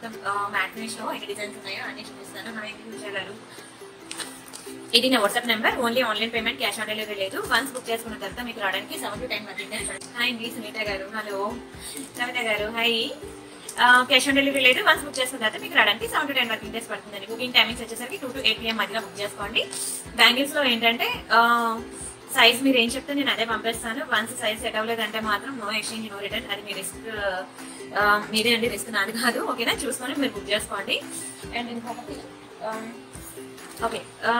మొత్తం mat finish లో ఎన్ని డిజైన్స్ ఉన్నాయో అన్ని చూపిస్తాను హాయ్ గారు ఇది నా WhatsApp number only online payment cash on delivery లేదు వన్స్ బుక్ చేసుకున్న తర్వాత మీకు రావడానికి seven to ten working days hi అండి Sunitha garu hello Kavitha garu hi cash on delivery లేదు వన్స్ బుక్ చేసుకున్న తర్వాత మీకు రావడానికి seven to ten working days పడుతుందండి బుకింగ్ టైమింగ్స్ వచ్చేసరికి టూ టు ఎయిట్ పిఎం మధ్యలో బుక్ చేసుకోండి బ్యాంగిల్స్ లో ఏంటంటే సైజ్ మీరు ఏం చెప్తే నేను అదే పంపిస్తాను వన్స్ సైజ్ సెట్ అవ్వలేదంటే మాత్రం నో ఎక్స్చేంజ్ నో రిటర్న్ అది మీ రిస్క్ మీదే అండి రిస్క్ నాది కాదు ఓకేనా చూసుకొని మీరు బుక్ చేసుకోండి అండ్ ఇంకొకటి ఓకే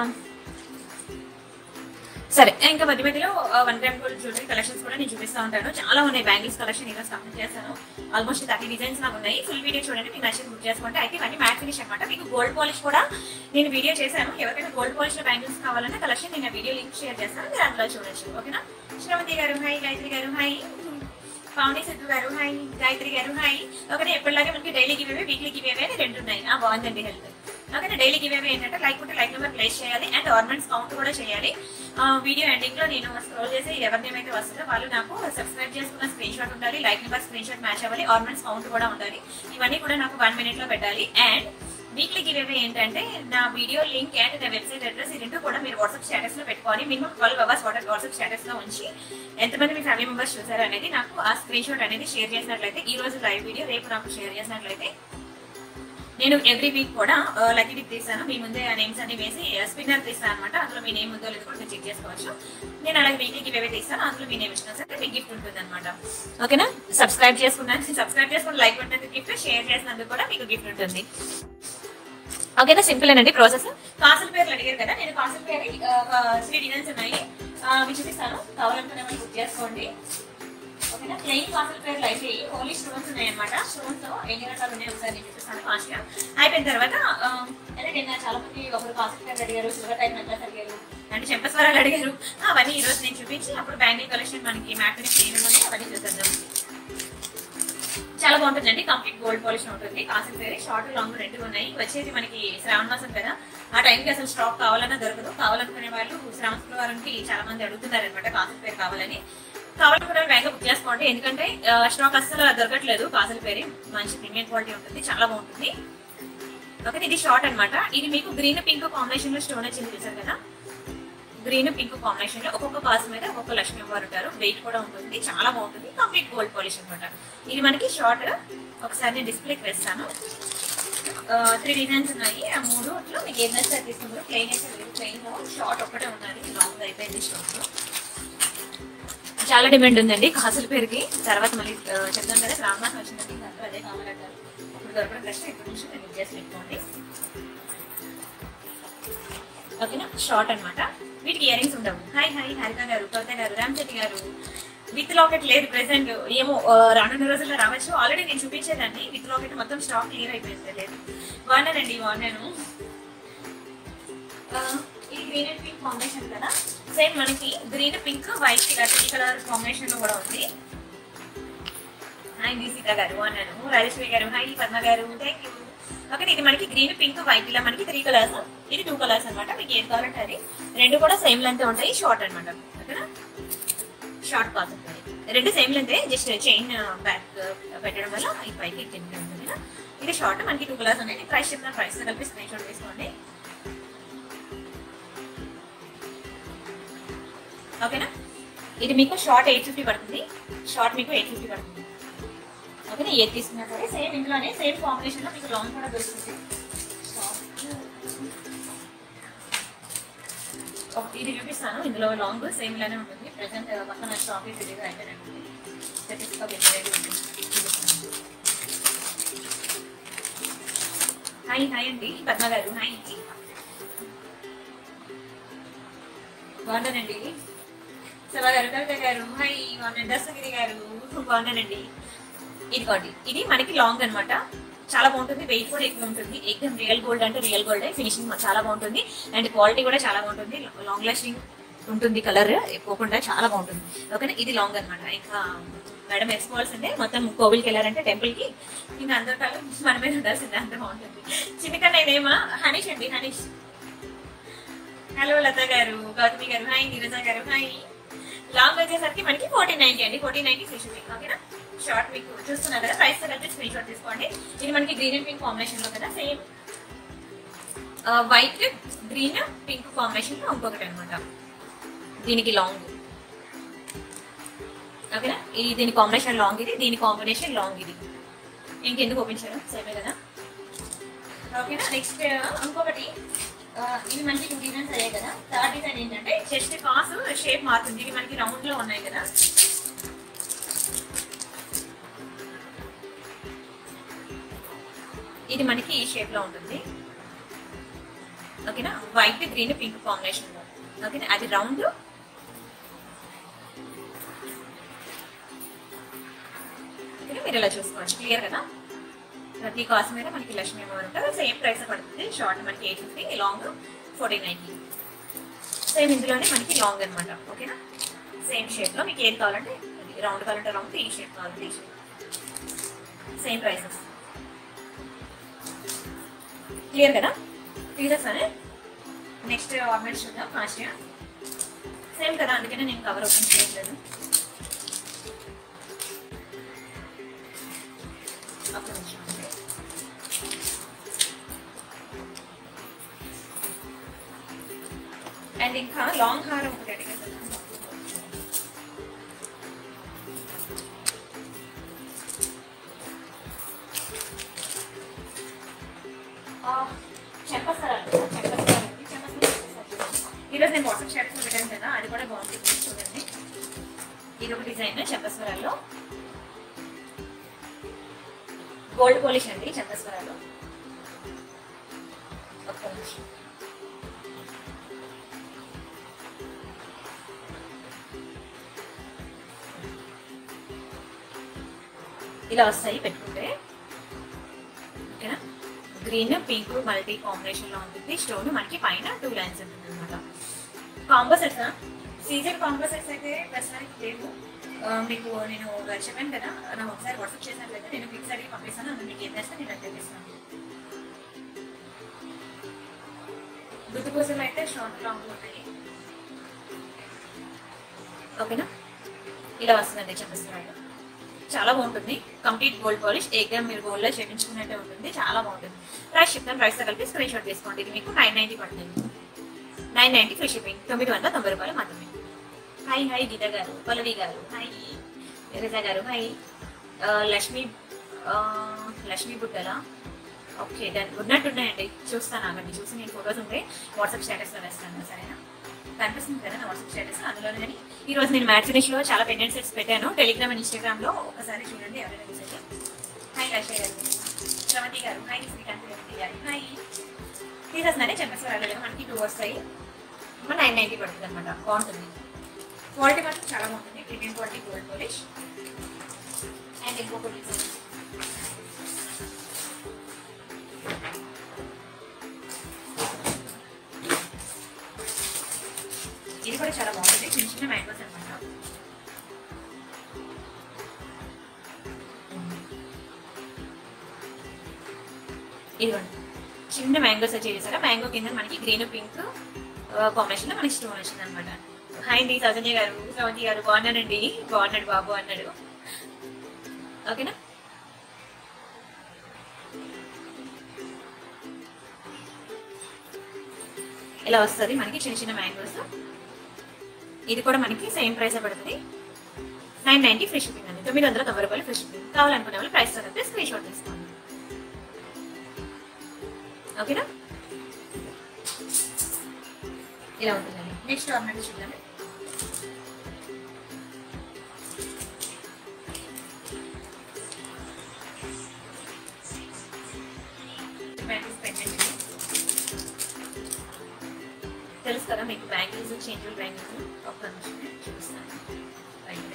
సరే ఇంకా మధ్య మధ్యలో one gram gold jewellery collections కూడా నేను చూపిస్తా ఉంటాను చాలా ఉన్నాయి బ్యాంగిల్స్ కలెక్షన్ ఈరోజు కంప్లీట్ చేస్తాను ఆల్మోస్ట్ థర్టీ డిజైన్స్ నాకు ఉన్నాయి ఫుల్ వీడియో చూడండి మీకు నచ్చింది బుక్ చేసుకుంటే అయితే ఇవన్నీ మ్యాట్ ఫినిష్ అనమాట మీకు గోల్డ్ పాలిష్ కూడా నేను వీడియో చేశాను ఎవరికైనా గోల్డ్ పాలిష్ లో బ్యాంగిల్స్ కావాలన్నా కలెక్షన్ నేను వీడియో లింక్ షేర్ చేస్తాను మీరు అందులో చూడొచ్చు ఓకేనా శ్రవంతి గారు హాయ్ గాయత్రి గారు హాయ్ పావని సిద్ధు గారు హాయ్ గాయత్రి గారు హాయ్ ఒకటి ఎప్పటిలాగే మనకి డైలీ గివేవే వీక్లీ గివేవే అని రెండు ఉన్నాయి ఆ బాగుందండి హెల్త్ ఓకే డైలీ గివేవే ఏంటంటే లైక్ ఉంటే లైక్ నెంబర్ ప్లేస్ చేయాలి అండ్ ఆర్నమెంట్స్ కౌంట్ కూడా చేయాలి వీడియో ఎండింగ్ లో నేను స్క్రోల్ చేసి ఎవరి నేమ్ అయితే వస్తుందో వాళ్ళు నాకు సబ్స్క్రైబ్ చేసుకున్న స్క్రీన్ షాట్ ఉండాలి like number screen shot match అవ్వాలి ఆర్నమెంట్స్ కౌంట్ కూడా ఉండాలి ఇవన్నీ కూడా నాకు వన్ మినిట్ లో పెట్టాలి అండ్ వీక్లీ గివేవే ఏంటంటే నా వీడియో లింక్ అండ్ నా వెబ్సైట్ అడ్రస్ ఈ రెండు కూడా మీరు వాట్సాప్ స్టేటస్ లో పెట్టుకోవాలి minimum twelve hours WhatsApp status లో ఉంచి ఎంతమంది మీ ఫ్యామిలీ మెంబర్స్ చూసారు అనేది నాకు ఆ స్క్రీన్ షాట్ అనేది షేర్ చేసినట్లయితే ఈ రోజు లైవ్ వీడియో రేపు నాకు షేర్ చేసినట్లయితే నేను ఎవ్రీ వీక్ కూడా లక్కీ డిప్ తీస్తాను మీ ముందే ఆ నేమ్స్ అన్ని వేసి స్పిన్నర్ తీస్తాను అనమాట అందులో మీ నేమ్ ఉందో లేదో కూడా మీరు చెక్ చేసుకోవచ్చు నేను అలాగే వీక్లీకి ఇవే తీస్తాను అందులో మీ నేమ్ ఇచ్చిన సరే మీకు గిఫ్ట్ ఉంటుంది అనమాట ఓకేనా సబ్స్క్రైబ్ చేసుకున్నాను సబ్స్క్రైబ్ చేసుకుని లైక్ కొట్టినందుకు గిఫ్ట్ షేర్ చేసినందుకు కూడా మీకు గిఫ్ట్ ఉంటుంది ఓకేనా సింపుల్ అండి ప్రాసెస్ కాసుల పేర్లు అడిగారు కదా నేను కాసుల పేరు త్రీ డిజైన్స్ ఉన్నాయి ఆ, అవి చూపిస్తాను కావాలనుకునే వాళ్ళు బుక్ చేసుకోండి ఓకేనా ప్లెయిన్ కాసుల పేర్లు అయితే ఓన్లీ స్టోన్స్ ఉన్నాయి అనమాట స్టోన్స్ తో ఎన్ని రకాలు ఉన్నాయి ఒకసారి నేను చూపిస్తాను ఫాస్ట్ గా అయిపోయిన తర్వాత ఆ, అదే నిన్న చాలా మంది ఒకరు కాసుల పేర్లు అడిగారు సిల్వర్ టైప్ నెక్లెస్ అడిగారు అంటే చెంపస్వరాలు అడిగారు ఆ, అవన్నీ ఈ రోజు నేను చూపించి అప్పుడు బ్యాంగిల్ కలెక్షన్ మనకి మ్యాట్ ఏమేమి ఉన్నాయి అవన్నీ చూసేద్దాం చాలా బాగుంటుందండి కంప్లీట్ గోల్డ్ పాలిష్ ఉంటుంది కాసులు పేరు షార్ట్ లాంగ్ రెండు ఉన్నాయి వచ్చేది మనకి శ్రావణ మాసం కదా ఆ టైంకి అసలు స్టాక్ కావాలన్నా దొరకదు కావాలనుకునే వాళ్ళు శ్రావణ శుక్రవారంకి చాలా మంది అడుగుతున్నారు అనమాట కాసుల పేరు కావాలని కావాలనుకునే వాళ్ళు బ్యాంక్ బుక్ చేసుకోండి ఎందుకంటే స్టాక్ అస్సలు దొరకట్లేదు కాసుల పేరు మంచి ప్రీమియం క్వాలిటీ ఉంటుంది చాలా బాగుంటుంది ఓకే ఇది షార్ట్ అన్నమాట ఇది మీకు గ్రీన్ పింక్ కాంబినేషన్ లో స్టోన్ వచ్చింది చూసారు కదా గ్రీన్ పింక్ కాంబినేషన్ లో ఒక్కొక్క కాసు మీద ఒక్కొక్క లక్ష్మీ అమ్మవారు ఉంటారు వెయిట్ కూడా ఉంటుంది చాలా బాగుంటుంది కంప్లీట్ గోల్డ్ పాలిష్ అనమాట ఇది మనకి షార్ట్ ఒకసారి నేను డిస్ప్లేకి వేస్తాను త్రీ డిజైన్స్ ఉన్నాయి ఆ మూడు మీకు ఏదైనా సరే తీసుకుంటారు ప్లెయిన్ అయితే లేదు ప్లెయిన్ షార్ట్ ఒక్కటే ఉన్నది లాంగ్ అయిపోయింది షార్ట్ చాలా డిమాండ్ ఉందండి కాసుల పేరుకి తర్వాత మళ్ళీ ఆ, చెప్తాను కదా రామనాథ్ వచ్చిందండి అందరూ అదే కావాలంటారు ఇప్పుడు దొరకడం కష్టం ఇప్పుడు నుంచి నేను చేసి పెట్టుకోండి ఓకేనా షార్ట్ అన్నమాట వీటికి ఇయర్ రింగ్స్ ఉండవు హాయ్ హాయ్ హరిత గారు కవిత గారు రామచంద్ర గారు విత్ లాకెట్ లేదు ప్రెసెంట్ ఏమో ఆ, రానున్న రోజుల్లో రావచ్చు ఆల్రెడీ నేను చూపించేదాన్ని విత్ లాకెట్ మొత్తం స్టాక్ క్లియర్ అయిపోయింది లేదు బాగున్నానండి బాగున్నాను ఆ, ఇది గ్రీన్ అండ్ పింక్ కాంబినేషన్ కదా సేమ్ మనకి గ్రీన్ పింక్ వైట్ టీ కలర్ కాంబినేషన్ లో కూడా ఉంది హాయ్ సీత గారు అన్నాను రాజేశ్వరి గారు హాయ్ పద్మ గారు థ్యాంక్ యూ ఓకే ఇది మనకి గ్రీన్ పింక్ వైట్ ఇలా మనకి త్రీ కలర్స్ ఇది టూ కలర్స్ అన్నమాట మీకు ఏది కావాలంటే అది రెండు కూడా సేమ్ లెంత్ ఉంటాయి షార్ట్ అన్నమాట ఓకేనా షార్ట్ కాదు రెండు same length just chain back పెట్టడం వల్ల ఈ పైకి కింద ఉంటుంది కదా. ఇది షార్ట్ మనకి టూ కలర్స్ ఉన్నాయి ప్రైస్ చెప్తాను ప్రైస్ కలిపి స్క్రీన్ షాట్ తీసుకోండి ఓకేనా ఇది మీకు షార్ట్ ఎయిట్ ఫిఫ్టీ పడుతుంది షార్ట్ మీకు ఎయిట్ ఫిఫ్టీ పడుతుంది ఓకేనా ఏది తీసుకున్నా సరే సేమ్ ఇందులోనే సేమ్ కాంబినేషన్ లో మీకు లాంగ్ కూడా దొరుకుతుంది ఒక- ఇది చూపిస్తాను ఇందులో లాంగ్ సేమ్ ఇలానే ఉంటుంది ప్రెసెంట్ పక్కన స్టాక్ డెలివరీ అయిపోయినట్టుంది స్టెటిస్కోప్ రెడీ ఉంటుంది చూపిస్తాను. హాయ్ హాయ్ అండి పద్మ గారు హాయ్ అండి బాగున్నానండి సభా గారు కవిత గారు హాయ్ బాగున్నాను దర్శగిరి గారు బాగున్నానండి ఇదిగోండి ఇది మనకి లాంగ్ అన్నమాట చాలా బాగుంటుంది వెయిట్ కూడా ఎక్కువ ఉంటుంది ఎగ్దమ్ రియల్ గోల్డ్ అంటే రియల్ గోల్డ్ ఫినిషింగ్ చాలా బాగుంటుంది అండ్ క్వాలిటీ కూడా చాలా బాగుంటుంది లాంగ్ లాస్టింగ్ ఉంటుంది కలర్ ఎక్కువకుండా చాలా బాగుంటుంది ఓకేనా ఇది లాంగ్ అన్నమాట ఇంకా మేడం ఎక్స్పోవాల్సిందే మొత్తం కోవిల్కి వెళ్ళారంటే టెంపుల్ కి ఇంకా అందరి కాలం మన మీద ఉండాల్సిందే అంత బాగుంటుంది చిన్నకన్నా ఇదేమా హనీష్ అండి హనీష్ హలో లత గారు గౌతమి గారు హాయ్ నీరజ గారు హాయ్ లాంగ్ వచ్చేసరికి మనకి ఫోర్టీన్ నైన్టీ అండి ఫోర్టీన్ నైన్టీ ఫ్రీ షిప్పింగ్ ఓకేనా షార్ట్ మీకు చూస్తున్నారు కదా ప్రైస్ కలిపి స్క్రీన్ షాట్ తీసుకోండి ఇది మనకి గ్రీన్ అండ్ పింక్ కాంబినేషన్ లో కదా same white green pink combination లో ఇంకొకటి అనమాట దీనికి లాంగ్ ఓకేనా ఇది దీని కాంబినేషన్ లాంగ్ ఇది దీని కాంబినేషన్ లాంగ్ ఇది ఇంకెందుకు ఓపెన్ చేయడం సేమే కదా ఓకేనా నెక్స్ట్ ఇంకొకటి ఆ, ఇవి మనకి టూ డిజైన్స్ అయ్యాయి కదా థర్డ్ డిజైన్ ఏంటంటే చెస్ట్ కాస్ షేప్ మారుతుంది ఇవి మనకి రౌండ్ లో ఉన్నాయి కదా ఇది మనకి ఈ షేప్ లో ఉంటుంది ఓకేనా వైట్ గ్రీన్ పింక్ కాంబినేషన్ లో ఓకేనా అది రౌండ్ ఓకేనా మీరు ఇలా చూసుకోవచ్చు క్లియర్ కదా ప్రతి కాస్ట్ మీద మనకి లక్ష్మీ అమ్మవారు ఉంటుంది సేమ్ ప్రైస్ పడుతుంది షార్ట్ మనకి eight fifty long forty ninety same ఇందులోనే మనకి లాంగ్ అనమాట ఓకేనా సేమ్ షేప్ లో మీకు ఏది కావాలంటే రౌండ్ కావాలంటే రౌండ్ ఈ షేప్ కావాలంటే ఈ షేప్ సేమ్ ప్రైసెస్ క్లియర్ కదా తీసేస్తానే నెక్స్ట్ ఆర్నమెంట్స్ చూద్దాం ఫాస్ట్గా సేమ్ కదా అందుకనే నేను కవర్ ఓపెన్ చేయట్లేదు ఒక్క నిమిషం అండి. అండ్ ఇంకా లాంగ్ హారం ఒకటి అడిగారు కదా. ఆ, చెప్పేస్తారా చెప్పేస్తారా ఈరోజు నేను వాట్సాప్ షర్ట్స్ పెట్టాను కదా అది కూడా బాగుంటుంది చూడండి ఇది ఒక డిజైన్ చెప్పస్వరాల్లో గోల్డ్ పోలిష్ అండి చెప్పస్వరాలు ఒక్క నిమిషం ఇలా వస్తాయి పెట్టుకుంటే ఓకేనా గ్రీన్ పింక్ మల్టీ కాంబినేషన్ లో ఉంటుంది స్టోన్ మనకి పైన టూ లైన్స్ ఉంటుంది అనమాట కాంబో సెట్స్ సీజర్ కాంబో సెట్స్ అయితే ప్రస్తుతానికి లేవు ఆ, మీకు నేను చెప్పాను కదా నాకు ఒకసారి వాట్సాప్ చేసినట్లయితే నేను ఫిక్స్ అడిగి పంపిస్తాను అందులో మీకు ఏం చేస్తే నేను అది తెప్పిస్తాను గుర్తు కోసం అయితే షార్ట్ లాంగ్ ఉంటాయి ఓకేనా ఇలా వస్తుందండి చెప్పేస్తున్నాడు చాలా బాగుంటుంది కంప్లీట్ గోల్డ్ పాలిష్ ఏకం మీరు గోల్డ్ లో చేయించుకున్నట్టే ఉంటుంది చాలా బాగుంటుంది ప్రైస్ చెప్తాను ప్రైస్ తో కలిపి స్క్రీన్ షాట్ తీసుకోండి ఇది మీకు నైన్ నైన్టీ పడుతుంది నైన్ నైన్టీ ఫ్రీ షిప్పింగ్ తొమ్మిది వందల తొంభై రూపాయలు మాత్రమే హాయ్ హాయ్ గీత గారు పల్లవి గారు హాయ్ రిజా గారు హాయ్ ఆ, లక్ష్మి ఆ, లక్ష్మి బుట్టల ఓకే దాని ఉన్నట్టున్నాయండి చూస్తాను ఆగండి చూసి నేను ఫొటోస్ ఉంటే వాట్సాప్ స్టేటస్లో వేస్తాను సరేనా కనిపిస్తుంది కదా నా వాట్సాప్ స్టేటస్ అందులోనే కానీ ఈ రోజు నేను మ్యాచ్ ఫినిష్ లో చాలా పెండెంట్ సెట్స్ పెట్టాను టెలిగ్రామ్ అండ్ ఇన్స్టాగ్రామ్ లో ఒకసారి చూడండి ఎవరైనా చూసైతే హాయ్ రాజయ్య గారు శ్రవంతి గారు హాయ్ శ్రీకాంత్ రెడ్డి గారు హాయ్ తీసేస్తున్నానే చెప్పేసి మనకి టూ వస్తాయి మన నైన్ నైన్టీ పడుతుంది అనమాట బాగుంటుంది క్వాలిటీ మాత్రం చాలా బాగుంటుంది premium quality gold polish and ఇంకొక డిజైన్ ఇది కూడా చాలా బాగుంటుంది చిన్న చిన్న మ్యాంగోస్ అనమాట ఇదిగోండి చిన్న మ్యాంగోస్ వచ్చి చేసారా మ్యాంగో కింద మనకి గ్రీన్ పింక్ కాంబినేషన్ లో మనకి స్టోన్ వచ్చింది అనమాట హాయ్ అండి సౌజన్య గారు సౌజన్య గారు బాగున్నానండి బాగున్నాడు బాబు అన్నాడు ఓకేనా ఇలా వస్తుంది మనకి చిన్న చిన్న మ్యాంగోస్ ఇది కూడా మనకి సేమ్ ప్రైస్ పడుతుంది నైన్ నైన్టీ ఫ్రీ షిప్పింగ్ అండి తొమ్మిది వందల తొంభై రూపాయలు ఫ్రీ షిప్పింగ్ కావాలనుకునే వాళ్ళు ప్రైస్ తగ్గితే స్క్రీన్ షాట్ తీసుకోండి ఓకేనా ఇలా ఉంటుందండి నెక్స్ట్ ఆర్నమెంట్ చూడండి బ్యాంగిల్స్ పెట్టండి తెలుసు కదా మీకు బ్యాంగిల్స్ చేంజబుల్ బ్యాంగిల్స్ ఒక్క నిమిషమే చూపిస్తాను రైట్.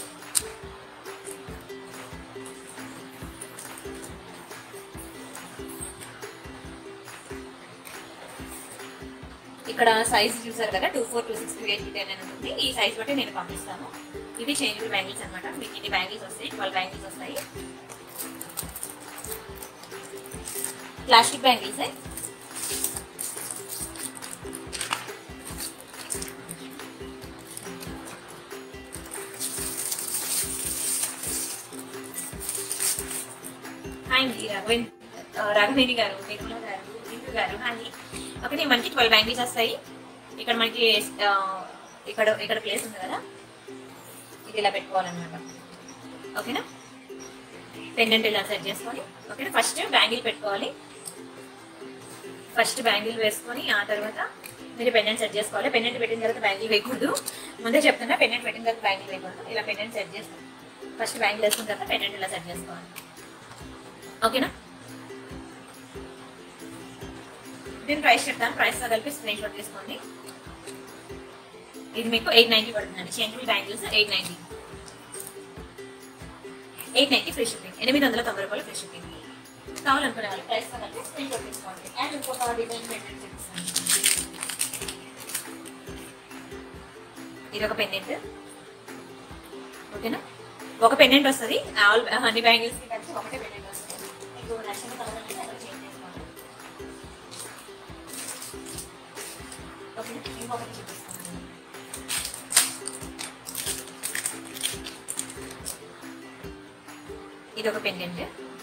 ఇక్కడ సైజ్ చూసారు కదా two four two six two eight ten అని ఉంటుంది ఈ సైజ్ బట్టి నేను పంపిస్తాను ఇవి చేంజబుల్ బ్యాంగిల్స్ అనమాట మీకు ఇన్ని బ్యాంగిల్స్ వస్తాయి ట్వెల్వ్ బ్యాంగిల్స్ వస్తాయి ప్లాస్టిక్ బ్యాంగిల్స్ రాఘవేన్ ఆ, రాఘవేణి గారు నిర్మల గారు ఇందు గారు అని ఓకే మనకి ట్వెల్వ్ బ్యాంగిల్స్ వస్తాయి ఇక్కడ మనకి ఆ, ఇక్కడ ఇక్కడ ప్లేస్ ఉంది కదా ఇది ఇలా పెట్టుకోవాలన్నమాట ఓకేనా పెండెంట్ ఇలా సెట్ చేసుకొని ఓకేనా ఫస్ట్ బ్యాంగిల్ పెట్టుకోవాలి ఫస్ట్ బ్యాంగిల్ వేసుకొని ఆ తర్వాత మీరు పెండెంట్ సెట్ చేసుకోవాలి పెండెంట్ పెట్టిన తర్వాత బ్యాంగిల్ వేయకూడదు ముందే చెప్తున్నా పెండెంట్ పెట్టిన తర్వాత బ్యాంగిల్ వేయకూడదు ఇలా పెండెంట్ సెట్ చేసుకోవాలి ఫస్ట్ బ్యాంగిల్ వేసుకున్న తర్వాత పెండెంట్ ఇలా సెట్ చేసుకోవాలి ఓకేనా దీని ప్రైస్ చెప్తాను ప్రైస్ తో కలిపి స్క్రీన్ షాట్ తీసుకోండి ఇది మీకు ఎయిట్ నైన్టీ పడుతుందండి changeable bangles eight ninety eight ninety free shipping ఎనిమిది వందల తొంభై రూపాయలు ఫ్రీ షిప్పింగ్ కావాలనుకునే వాళ్ళు ప్రైస్ తో కలిపి స్క్రీన్ షాట్ తీసుకోండి అండ్ ఇంకొక డిజైన్ పెట్టండి చూపిస్తాను ఇది ఒక పెండెంట్ ఓకేనా ఒక పెండెంట్ వస్తుంది ఆల్ అన్ని బ్యాంగిల్స్ కి కలిసి ఒకటే పెండెంట్ వస్తుంది మీకు నచ్చిన కలర్ అంటే అక్కడ చేంజ్ చేసుకోండి ఓకేనా ఇంకొకటి చూపిస్తాను ఇది ఒక పెండెంట్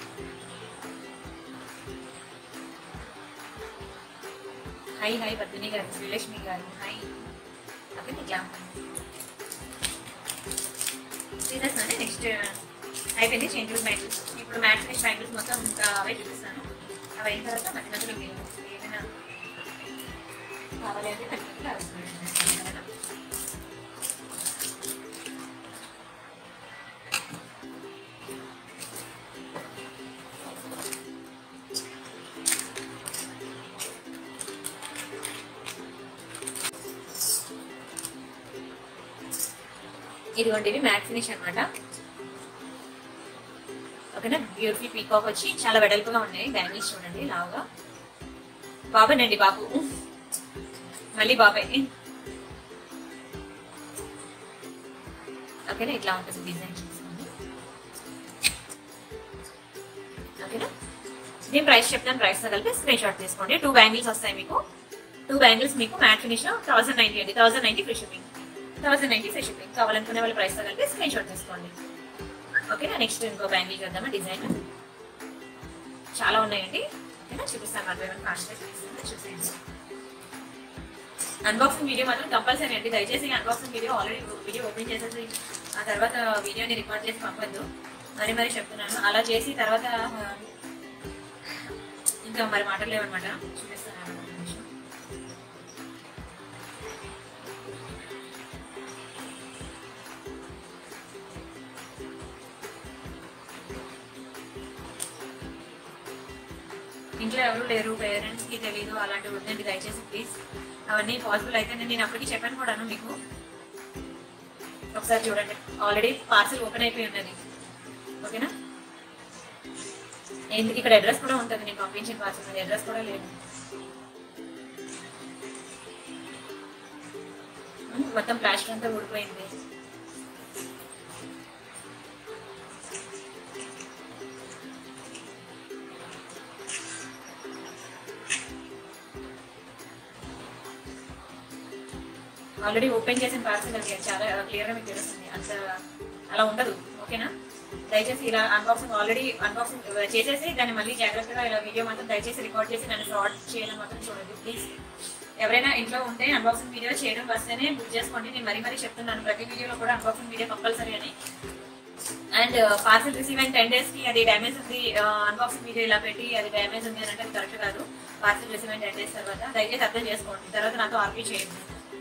హై హై పద్మిని గారు శ్రీలక్ష్మి గారు హై ఓకే ఇట్లా సీరియస్ అంటే నెక్స్ట్ అయిపోయింది చేంజెస్ బ్యాంగిల్స్ ఇప్పుడు మ్యాట్ ఫినిష్ బ్యాంగిల్స్ మొత్తం ఇంకా అవే చూపిస్తాను అవి అయిన తర్వాత మధ్య మధ్యలో మీరు ఏమైనా కావాలి అంటే మధ్య మధ్యలో అవి చూపిస్తాను. సరేనా? ఇదిగోండి ఇవి మ్యాట్ ఫినిష్ అన్నమాట ఓకేనా బ్యూటిఫుల్ పీకాక్ వచ్చి చాలా వెడల్పుగా ఉన్నాయి బ్యాంగిల్స్ చూడండి లావుగా బాబానండి బాబు మళ్ళీ బాబాయ్ ఓకేనా ఇట్లా ఉంటుంది డిజైన్ చూసుకోండి ఓకేనా నేను ప్రైస్ చెప్తాను ప్రైస్ తో కలిపి స్క్రీన్ షాట్ తీసుకోండి టూ బ్యాంగిల్స్ వస్తాయి మీకు టూ బ్యాంగిల్స్ మీకు మ్యాట్ ఫినిష్ థౌసండ్ నైన్టీ అండి thousand ninety free shipping thousand ninety free shipping కావాలనుకునే వాళ్ళ ప్రైస్ తో కలిపి స్క్రీన్ షాట్ తీసుకోండి ఓకేనా నెక్స్ట్ ఇంకో బ్యాంగిల్ చూద్దామా డిజైన్ చాలా ఉన్నాయండి ఓకేనా చూపిస్తాను వన్ బై వన్ ఫాస్ట్గా చూపిస్తాను చూసేయండి అన్బాక్సింగ్ వీడియో మాత్రం కంపల్సరీ అండి దయచేసి unboxing video already video open చేసేసి ఆ తర్వాత వీడియోని రికార్డ్ చేసి పంపొద్దు మరి మరి చెప్తున్నాను అలా చేసి తర్వాత ఆ, ఇంకా మరి మాటలు లేవన్నమాట చూపిస్తాను ఆగండి ఒక నిమిషం. ఇంట్లో ఎవరు లేరు పేరెంట్స్ కి తెలియదు అలాంటివి వద్దండి దయచేసి ప్లీజ్ అవన్నీ పాసిబుల్ అయితే నేను అప్పటికి చెప్పాను కూడాను మీకు ఒకసారి చూడండి ఆల్రెడీ పార్సల్ ఓపెన్ అయిపోయి ఉన్నది ఓకేనా ఎందుకు ఇక్కడ అడ్రస్ కూడా ఉంటుంది నేను పంపించిన పార్సల్ మీద అడ్రస్ కూడా లేదు ఉమ్, మొత్తం ప్లాస్టర్ అంతా ఊడిపోయింది ఆల్రెడీ ఓపెన్ చేసిన పార్సల్ అది చాలా క్లియర్ గా మీకు తెలుస్తుంది అంత అలా ఉండదు ఓకేనా దయచేసి ఇలా అన్బాక్సింగ్ ఆల్రెడీ అన్బాక్సింగ్ చేసేసి దాన్ని మళ్ళీ జాగ్రత్తగా ఇలా వీడియో మాత్రం దయచేసి రికార్డ్ చేసి నన్ను ఫ్రాడ్ చేయడం మాత్రం చూడండి ప్లీజ్ ఎవరైనా ఇంట్లో ఉంటే అన్బాక్సింగ్ వీడియో చేయడం వస్తేనే బుక్ చేసుకోండి నేను మరీ మరీ చెప్తున్నాను ప్రతి వీడియోలో కూడా అన్బాక్సింగ్ వీడియో కంపల్సరీ అని అండ్ పార్సల్ రిసీవ్ అయిన టెన్ డేస్ కి అది డ్యామేజ్ ఉంది అన్బాక్సింగ్ వీడియో ఇలా పెట్టి అది డ్యామేజ్ ఉంది అని అంటే అది కరెక్ట్ కాదు పార్సల్ రిసీవ్ అయిన టెన్ డేస్ తర్వాత దయచేసి అర్థం చేసుకోండి తర్వాత నాతో ఆర్పీ చేయండి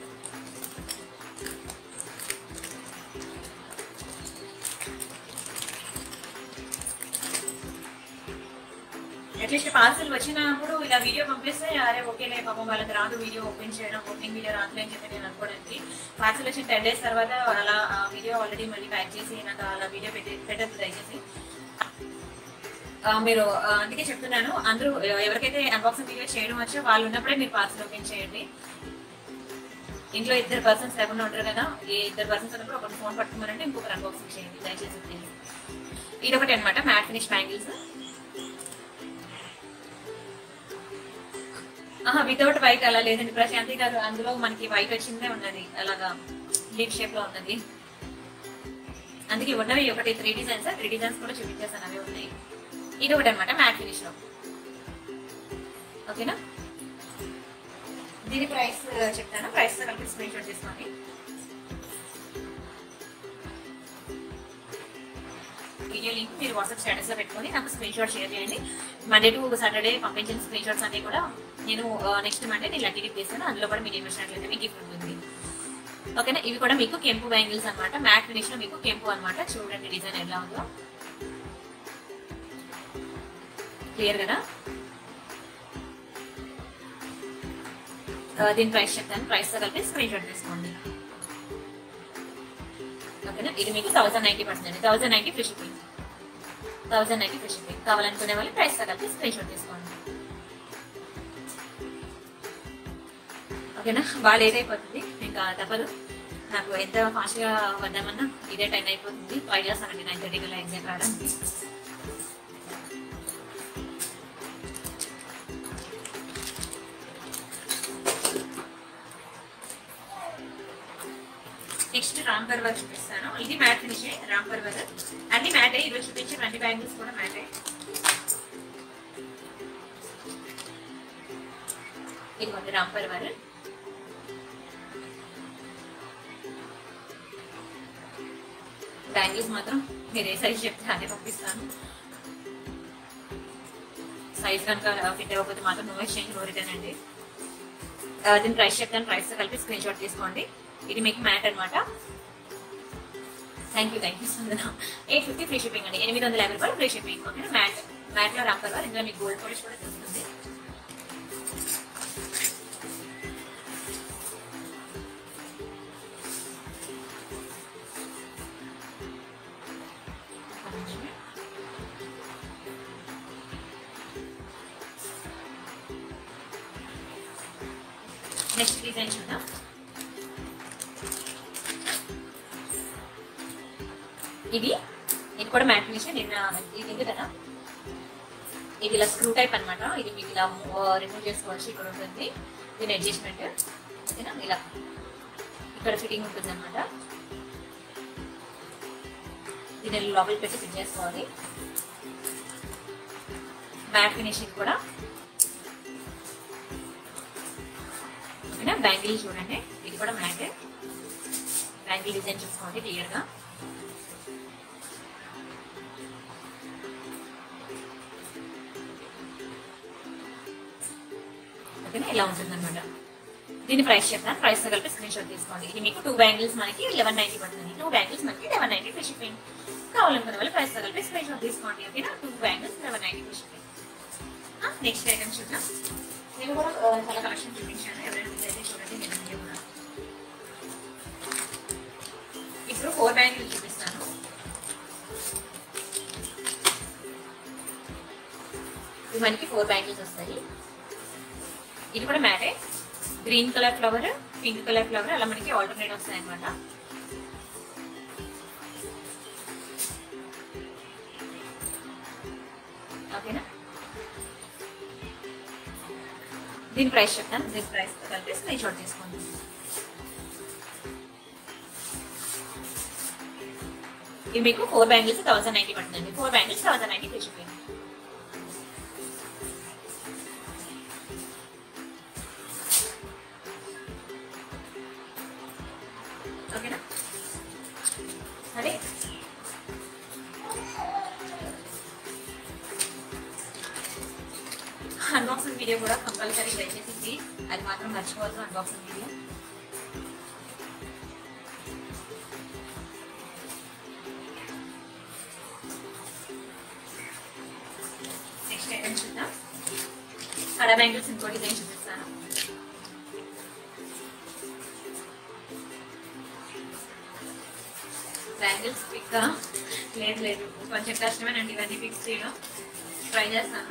అట్లీస్ట్ పార్సల్ వచ్చినప్పుడు ఇలా వీడియో పంపిస్తే అరే ఓకేలే పాపం వాళ్ళకి రాదు వీడియో ఓపెన్ చేయడం ఓపెనింగ్ వీడియో రాదు అని చెప్పి నేను అనుకోవడానికి పార్సల్ వచ్చిన టెన్ డేస్ తర్వాత అలా ఆ వీడియో ఆల్రెడీ మళ్ళీ ప్యాక్ చేసి నాకు అలా వీడియో పెట్టి పెట్టద్దు దయచేసి ఆ, మీరు ఆ, అందుకే చెప్తున్నాను అందరూ ఎవరికైతే అన్బాక్సింగ్ వీడియో చేయడం వచ్చో వాళ్ళు ఉన్నప్పుడే మీరు పార్సల్ ఓపెన్ చేయండి ఇంట్లో ఇద్దరు పర్సన్స్ లేకుండా ఉంటారు కదా ఏ ఇద్దరు పర్సన్స్ ఉన్నప్పుడు ఒకటి ఫోన్ పట్టుకున్నారంటే ఇంకొకరు అన్బాక్సింగ్ చేయండి దయచేసి please. ఇది ఒకటి అనమాట మ్యాట్ ఫినిష్ బ్యాంగిల్స్ ఆహా వితౌట్ వైట్ అలా లేదండి ప్రశాంతి గారు అందులో మనకి వైట్ వచ్చిందే ఉన్నది అలాగా లీప్ షేప్ లో ఉన్నది అందుకే ఉన్నవి ఒకటి త్రీ డిజైన్స్ త్రీ డిజైన్స్ కూడా చూపించేస్తాను అవి ఉన్నాయి ఇది ఒకటి అనమాట మ్యాట్ ఫినిష్ లో ఓకేనా దీని ప్రైస్ చెప్తాను ప్రైస్ తో కలిపి స్క్రీన్ షాట్ తీసుకోండి వీడియో లింక్ మీరు వాట్సాప్ స్టేటస్ లో పెట్టుకొని నాకు స్క్రీన్ షాట్ షేర్ చేయండి మండే టు సాటర్డే పంపించిన స్క్రీన్ షాట్స్ అన్ని కూడా నేను నెక్స్ట్ మండే నేను లక్కీ గిఫ్ట్ చేస్తాను అందులో కూడా మీరు ఇన్వెస్ట్మెంట్ మీకు గిఫ్ట్ ఉంటుంది ఓకేనా ఇవి కూడా మీకు కెంపు బ్యాంగిల్స్ అన్నమాట మ్యాట్ ఫినిష్ లో మీకు కెంపు అన్నమాట చూడండి డిజైన్ ఎలా ఉందో క్లియర్ కదా ఆ, దీని ప్రైస్ చెప్తాను ప్రైస్ తో కలిపి స్క్రీన్ షాట్ తీసుకోండి ఓకేనా ఇది మీకు థౌసండ్ నైన్టీ పడుతుంది thousand ninety free shipping thousand ninety free shipping కావాలనుకునే వాళ్ళు ప్రైస్ తో కలిపి స్క్రీన్ షాట్ తీసుకోండి ఓకేనా బాగా లేట్ అయిపోతుంది ఇంకా తప్పదు నాకు ఎంత ఫాస్ట్ గా వద్దామన్నా ఇదే టైం అయిపోతుంది ట్రై చేస్తానండి నైన్ థర్టీ కల్లా ఎగ్జామ్ రావడానికి నెక్స్ట్ రామ్ పర్వర్ చూపిస్తాను ఇది మ్యాట్ ఫినిష్ రామ్ పర్వర్ అన్ని మ్యాటే ఈరోజు చూపించిన అన్ని బ్యాంగిల్స్ కూడా మ్యాటే ఇదిగోండి రామ్ పర్వర్ బ్యాంగిల్స్ మాత్రం మీరు ఏ సైజ్ చెప్తే అదే పంపిస్తాను సైజ్ కనుక ఫిట్ అవ్వకపోతే మాత్రం నో ఎక్స్చేంజ్ నో రిటర్న్ అండి ఆ, దీని ప్రైస్ చెప్తాను ప్రైస్ తో కలిపి స్క్రీన్ షాట్ తీసుకోండి ఇది మీకు మ్యాట్ అనమాట థ్యాంక్ యూ థ్యాంక్ యూ సందన ఎయిట్ ఫిఫ్టీ ఫ్రీ షిప్పింగ్ అండి ఎనిమిది వందల యాభై రూపాయలు free shipping okay matte matte లో రంపర్ వారు ఇందులో మీకు గోల్డ్ పాలిష్ కూడా దొరుకుతుంది నెక్స్ట్ డిజైన్ చూద్దాం ఇది ఇది కూడా మ్యాట్ ఫినిష్ నిన్న ఇది ఉంది కదా ఇది ఇలా స్క్రూ టైప్ అన్నమాట ఇది మీకు ఇలా రిమూవ్ చేసుకోవచ్చు ఇక్కడ ఉంటుంది దీని అడ్జస్ట్మెంట్ ఓకేనా ఇలా ఇక్కడ ఫిట్టింగ్ ఉంటుంది అనమాట దీన్ని లోపలికి పెట్టి ఫిట్ చేసుకోవాలి మ్యాట్ ఫినిషింగ్ కూడా ఓకేనా బ్యాంగిల్ చూడండి ఇది కూడా మ్యాట్ బ్యాంగిల్ డిజైన్ చూసుకోండి క్లియర్ గా ఓకేనా ఇలా ఉంటుంది అనమాట దీని ప్రైస్ చెప్తాను ప్రైస్ తో కలిపి స్క్రీన్ షాట్ తీసుకోండి ఇది మీకు టూ బ్యాంగిల్స్ మనకి లెవెన్ నైన్టీ పడుతుంది టూ బ్యాంగిల్స్ మనకి లెవెన్ నైన్టీ ఫ్రీ షిప్పింగ్ కావాలనుకున్న వాళ్ళు ప్రైస్ తో కలిపి స్క్రీన్ షాట్ తీసుకోండి ఓకేనా two bangles eleven ninety free shipping next item చూద్దాం నేను కూడా ఆ, చాలా కలెక్షన్ చూపించాను ఎవరైనా మిస్ అయితే చూడండి నేను వీడియో కూడా ఇప్పుడు ఫోర్ బ్యాంగిల్ చూపిస్తాను ఇవి మనకి ఫోర్ బ్యాంగిల్స్ వస్తాయి ఇది కూడా మ్యాటే green colour flower pink colour flower అలా మనకి ఆల్టర్నేట్ వస్తాయి అనమాట ఓకేనా దీని ప్రైస్ చెప్తాను దీని ప్రైస్ కలిపి స్క్రీన్ షాట్ తీసుకోండి ఇది మీకు ఫోర్ బ్యాంగిల్స్ థౌసండ్ నైన్టీ పడుతుందండి ఫోర్ బ్యాంగిల్స్ థౌసండ్ నైన్టీ తెచ్చిపోయింది ఓకేనా అదే అన్బాక్సింగ్ వీడియో కూడా కంపల్సరీ దయచేసి ప్లీజ్ అది మాత్రం మర్చిపోవద్దు అన్బాక్సింగ్ వీడియో నెక్స్ట్ ఐటమ్ చూద్దాం కడా బ్యాంగిల్స్ ఇంకో డిజైన్ చూపిస్తాను బ్యాంగిల్స్ పిక్ లేదు లేదు కొంచెం కష్టమేనండి ఇవన్నీ ఫిక్స్ చేయడం ట్రై చేస్తాను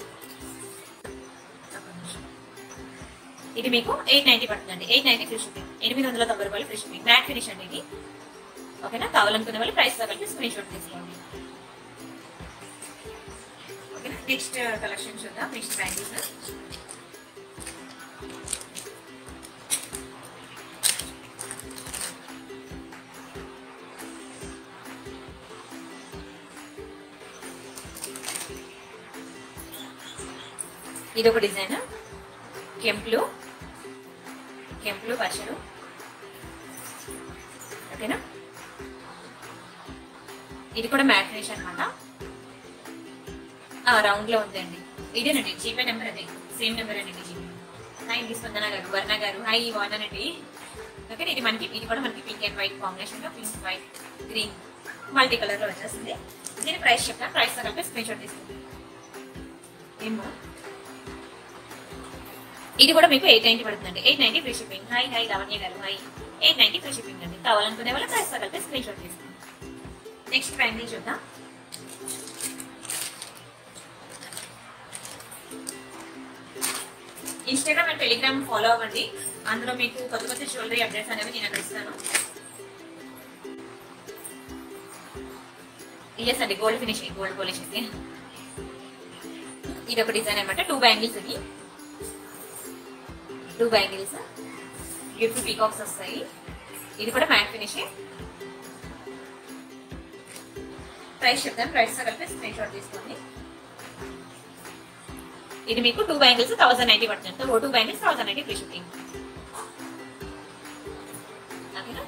ఇది మీకు ఎయిట్ నైన్టీ పడుతుందండి ఎయిట్ నైన్టీ ఫ్రీ షిప్పింగ్ ఎనిమిది వందల తొంభై రూపాయలు ఫ్రీ షిప్పింగ్ మ్యాట్ ఫినిష్ అండి ఇది ఓకేనా కావాలనుకునే వాళ్ళు ప్రైస్ కలిపి స్క్రీన్ షాట్ తీసుకోండి ఓకేనా నెక్స్ట్ కలెక్షన్ చూద్దాం నెక్స్ట్ బ్యాంగిల్స్ ఇది ఒక డిజైన్ కెంపులు కెంపులు పచ్చలు ఓకేనా ఇది కూడా మ్యాట్ ఫినిష్ అనమాట రౌండ్ లో ఉందండి ఇదేనండి జీపే నెంబర్ అది సేమ్ నెంబర్ అండి జీపే హాయ్ అండి స్పందన గారు వర్ణ గారు హాయ్ బాగున్నానండి ఓకే ఇది మనకి ఇది కూడా మనకి పింక్ అండ్ వైట్ కాంబినేషన్ లో pink white green multi colour లో వచ్చేస్తుంది దీని ప్రైస్ చెప్తాను ప్రైస్ కలిపి స్క్రీన్ షాట్ తీసుకుంటాం ఏమో ఇది కూడా మీకు ఎయిట్ నైన్టీ పడుతుందండి eight ninety free shipping hi hi Lavanya గారు hi eight ninety free shipping అండి కావాలనుకునే వాళ్ళు ప్రైస్ కలిపి స్క్రీన్ షాట్ తీసుకుంటాం నెక్స్ట్ బ్యాంగిల్ చూద్దాం ఇన్స్టాగ్రామ్ అండ్ టెలిగ్రామ్ ఫాలో అవ్వండి అందులో మీకు కొత్త కొత్త జ్యువెలరీ అప్డేట్స్ అనేవి నేను అక్కడ ఇస్తాను ఎస్ అండి గోల్డ్ ఫినిషింగ్ గోల్డ్ పాలిష్ ఇది ఇది ఒక డిజైన్ అనమాట టూ బ్యాంగిల్స్ ఇది టూ బ్యాంగిల్స్ బ్యూటిఫుల్ పీకాక్స్ వస్తాయి ఇది కూడా మ్యాట్ ఫినిషింగ్ ప్రైస్ చెప్తాను ప్రైస్ కలిపి స్క్రీన్ షాట్ తీసుకోండి ఇది మీకు టూ బ్యాంగిల్స్ థౌసండ్ నైన్టీ పడుతుంది ఓ two bangles thousand ninety free shipping ఓకేనా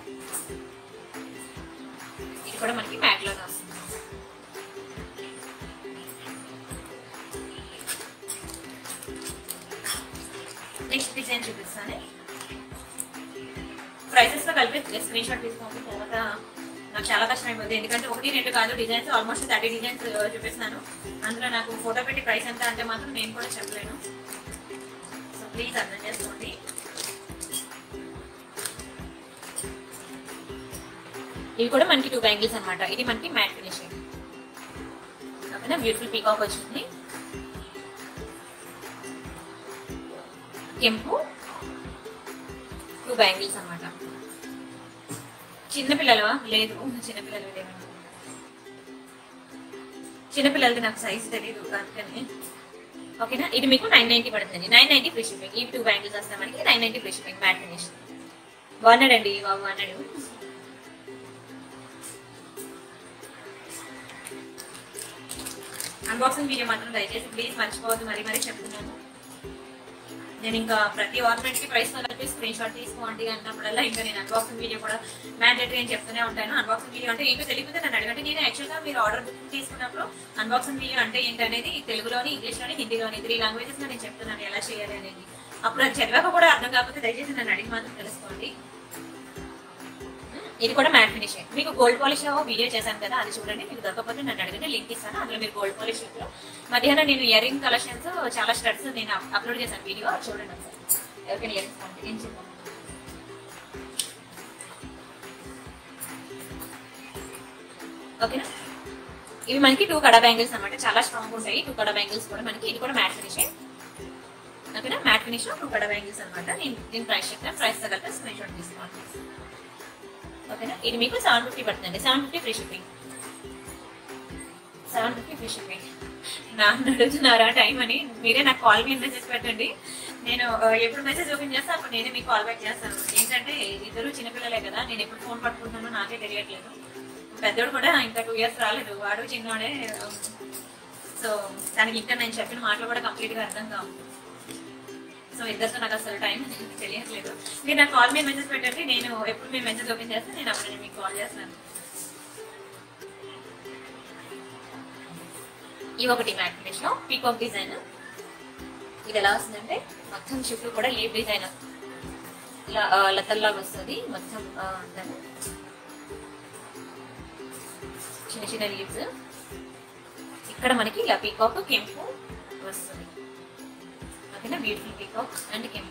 ఇది కూడా మనకి మ్యాట్ లోనే వస్తుంది నెక్స్ట్ డిజైన్ చూపిస్తాను ప్రైసెస్ తో కలిపి స్క్రీన్ షాట్ తీసుకోండి తర్వాత నాకు చాలా కష్టం అయిపోతుంది ఎందుకంటే ఒకటి రెండు కాదు డిజైన్స్ ఆల్మోస్ట్ థర్టీ డిజైన్స్ చూపిస్తున్నాను అందులో నాకు ఫోటో పెట్టి ప్రైస్ ఎంత అంటే మాత్రం నేను కూడా చెప్పలేను సో ప్లీజ్ అర్థం చేసుకోండి ఇవి కూడా మనకి టూ బ్యాంగిల్స్ అనమాట ఇది మనకి మ్యాట్ ఫినిషింగ్ ఓకేనా బ్యూటిఫుల్ పీకాక్ వచ్చింది కెంపు టూ బ్యాంగిల్స్ అనమాట చిన్నపిల్లలవా లేదు చిన్నపిల్లలు లేవండి చిన్నపిల్లలది నాకు సైజ్ తెలియదు అందుకని ఓకేనా ఇది మీకు నైన్ నైన్టీ పడుతుంది నైన్ నైన్టీ ఫ్రీ షిప్పింగ్ ఇవి టూ బ్యాంగిల్స్ వస్తాయి మనకి nine ninety free shipping matte finish బాగున్నాడండి బాబు అన్నాడు అన్బాక్సింగ్ వీడియో మాత్రం దయచేసి ప్లీజ్ మర్చిపోవద్దు మరీ మరీ చెప్తున్నాను నేను ఇంకా ప్రతి ఆర్నమెంట్ కి ప్రైస్ కలిపి స్క్రీన్ షాట్ తీసుకోండి అన్నప్పుడల్లా ఇంకా నేను అన్బాక్సింగ్ వీడియో కూడా మ్యాండేటరీ అని చెప్తూనే ఉంటాను అన్బాక్సింగ్ వీడియో అంటే ఏంటో తెలియకపోతే నన్ను అడగండి నేను యాక్చువల్ గా మీరు ఆర్డర్ బుక్ తీసుకున్నప్పుడు అన్బాక్సింగ్ వీడియో అంటే ఏంటనేది తెలుగులోని ఇంగ్లీష్లోని హిందీలోని త్రీ లాంగ్వేజెస్ లో నేను చెప్తున్నాను ఎలా చేయాలి అనేది అప్పుడు అది చదివాక కూడా అర్థం కాకపోతే దయచేసి నన్ను అడిగి మాత్రం తెలుసుకోండి ఇది కూడా మ్యాట్ ఫినిషింగ్ మీకు గోల్డ్ పాలిష్ వీడియో చేశాను కదా అది చూడండి మీకు దొరకకపోతే నన్ను అడిగితే లింక్ ఇస్తాను అందులో మీరు గోల్డ్ పాలిష్ మధ్యాహ్నం నేను ఇయర్ రింగ్ కలెక్షన్స్ చాలా స్టడ్స్ నేను అప్లోడ్ చేశాను వీడియో అది చూడండి ఒకసారి ఎవరికైనా ఇయర్ రింగ్స్ కావాలి ఏం చేద్దాం ఓకేనా ఇవి మనకి టూ కడా బ్యాంగిల్స్ అన్నమాట చాలా స్ట్రాంగ్ ఉంటాయి టూ కడా బ్యాంగిల్స్ కూడా మనకి ఇది కూడా మ్యాట్ ఫినిషింగ్ ఓకేనా మ్యాట్ ఫినిష్ లో టూ కడా బ్యాంగిల్స్ అనమాట నేను దీని ప్రైస్ చెప్తాను ప్రైస్ తగ్గట్టు స్క్రీన్ షాట్ తీసుకోండి ఓకేనా ఇది మీకు సెవెన్ ఫిఫ్టీ పడుతుంది seven fifty free shipping seven fifty free shipping నాకు అడుగుతున్నారా టైం అని మీరే నాకు కాల్ మీద మెసేజ్ పెట్టండి నేను ఆ, ఎప్పుడు మెసేజ్ ఓపెన్ చేస్తా అప్పుడు నేనే మీకు కాల్ బ్యాక్ చేస్తాను ఏంటంటే ఇద్దరు చిన్నపిల్లలే కదా నేను ఎప్పుడు ఫోన్ పట్టుకుంటానో నాకే తెలియట్లేదు పెద్దోడు కూడా ఇంకా టూ ఇయర్స్ రాలేదు వాడు చిన్నవాడే సో దానికి ఇంకా నేను చెప్పిన మాటలు కూడా కంప్లీట్ గా అర్థం కావు సో ఇద్దరితో నాకు అసలు టైం తెలియట్లేదు మీరు నాకు కాల్ మీద మెసేజ్ పెట్టండి నేను ఎప్పుడు మీ మెసేజ్ ఓపెన్ చేస్తే నేను అప్పుడు నేను మీకు కాల్ చేస్తాను ఇవి ఒకటి మ్యాట్ ఫినిష్ లో పీకాక్ డిజైన్ ఇది ఎలా వస్తుందంటే మొత్తం చుట్టూ కూడా లీవ్ డిజైన్ ఇలా ఆ, లతల్లాగా వస్తుంది మొత్తం ఆ, అంతాను. చిన్న చిన్న లీవ్స్ ఇక్కడ మనకి ఇలా పీకాక్ కెంపు వస్తుంది ఓకేనా బ్యూటిఫుల్ పీకాక్ అండ్ కెంపు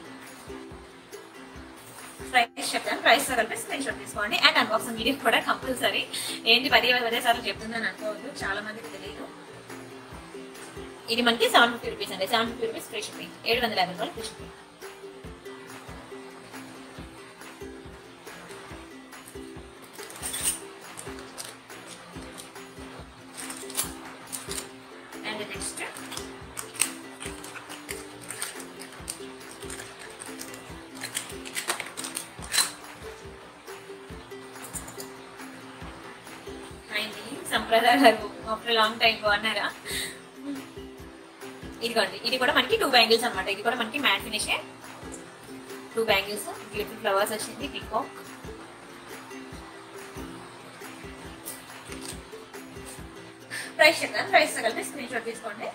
ప్రైస్ చెప్తాను ప్రైస్ కలిపి స్క్రీన్ షాట్ తీసుకోండి అండ్ అన్బాక్సింగ్ వీడియో కూడా కంపల్సరీ ఏంటి పది పదే సార్లు చెప్తున్నాను అనుకోవద్దు చాలా మందికి తెలియదు ఇది మనకి సెవెన్ ఫిఫ్టీ రూపీస్ అండి seven fifty rupees free shipping ఏడు వందల యాభై రూపాయలు ఫ్రీ షిప్పింగ్ అండ్ నెక్స్ట్ అయింది సంప్రదాయ గారు ఆఫ్టర్ లాంగ్ టైం బాగున్నారా ఇదిగోండి ఇది కూడా మనకి టూ బ్యాంగిల్స్ అన్నమాట ఇది కూడా మనకి matte finish two bangles beautiful flowers వచ్చింది పికాక్ ప్రైస్ చెప్తాను ప్రైస్ కలిపి స్క్రీన్ షాట్ తీసుకోండి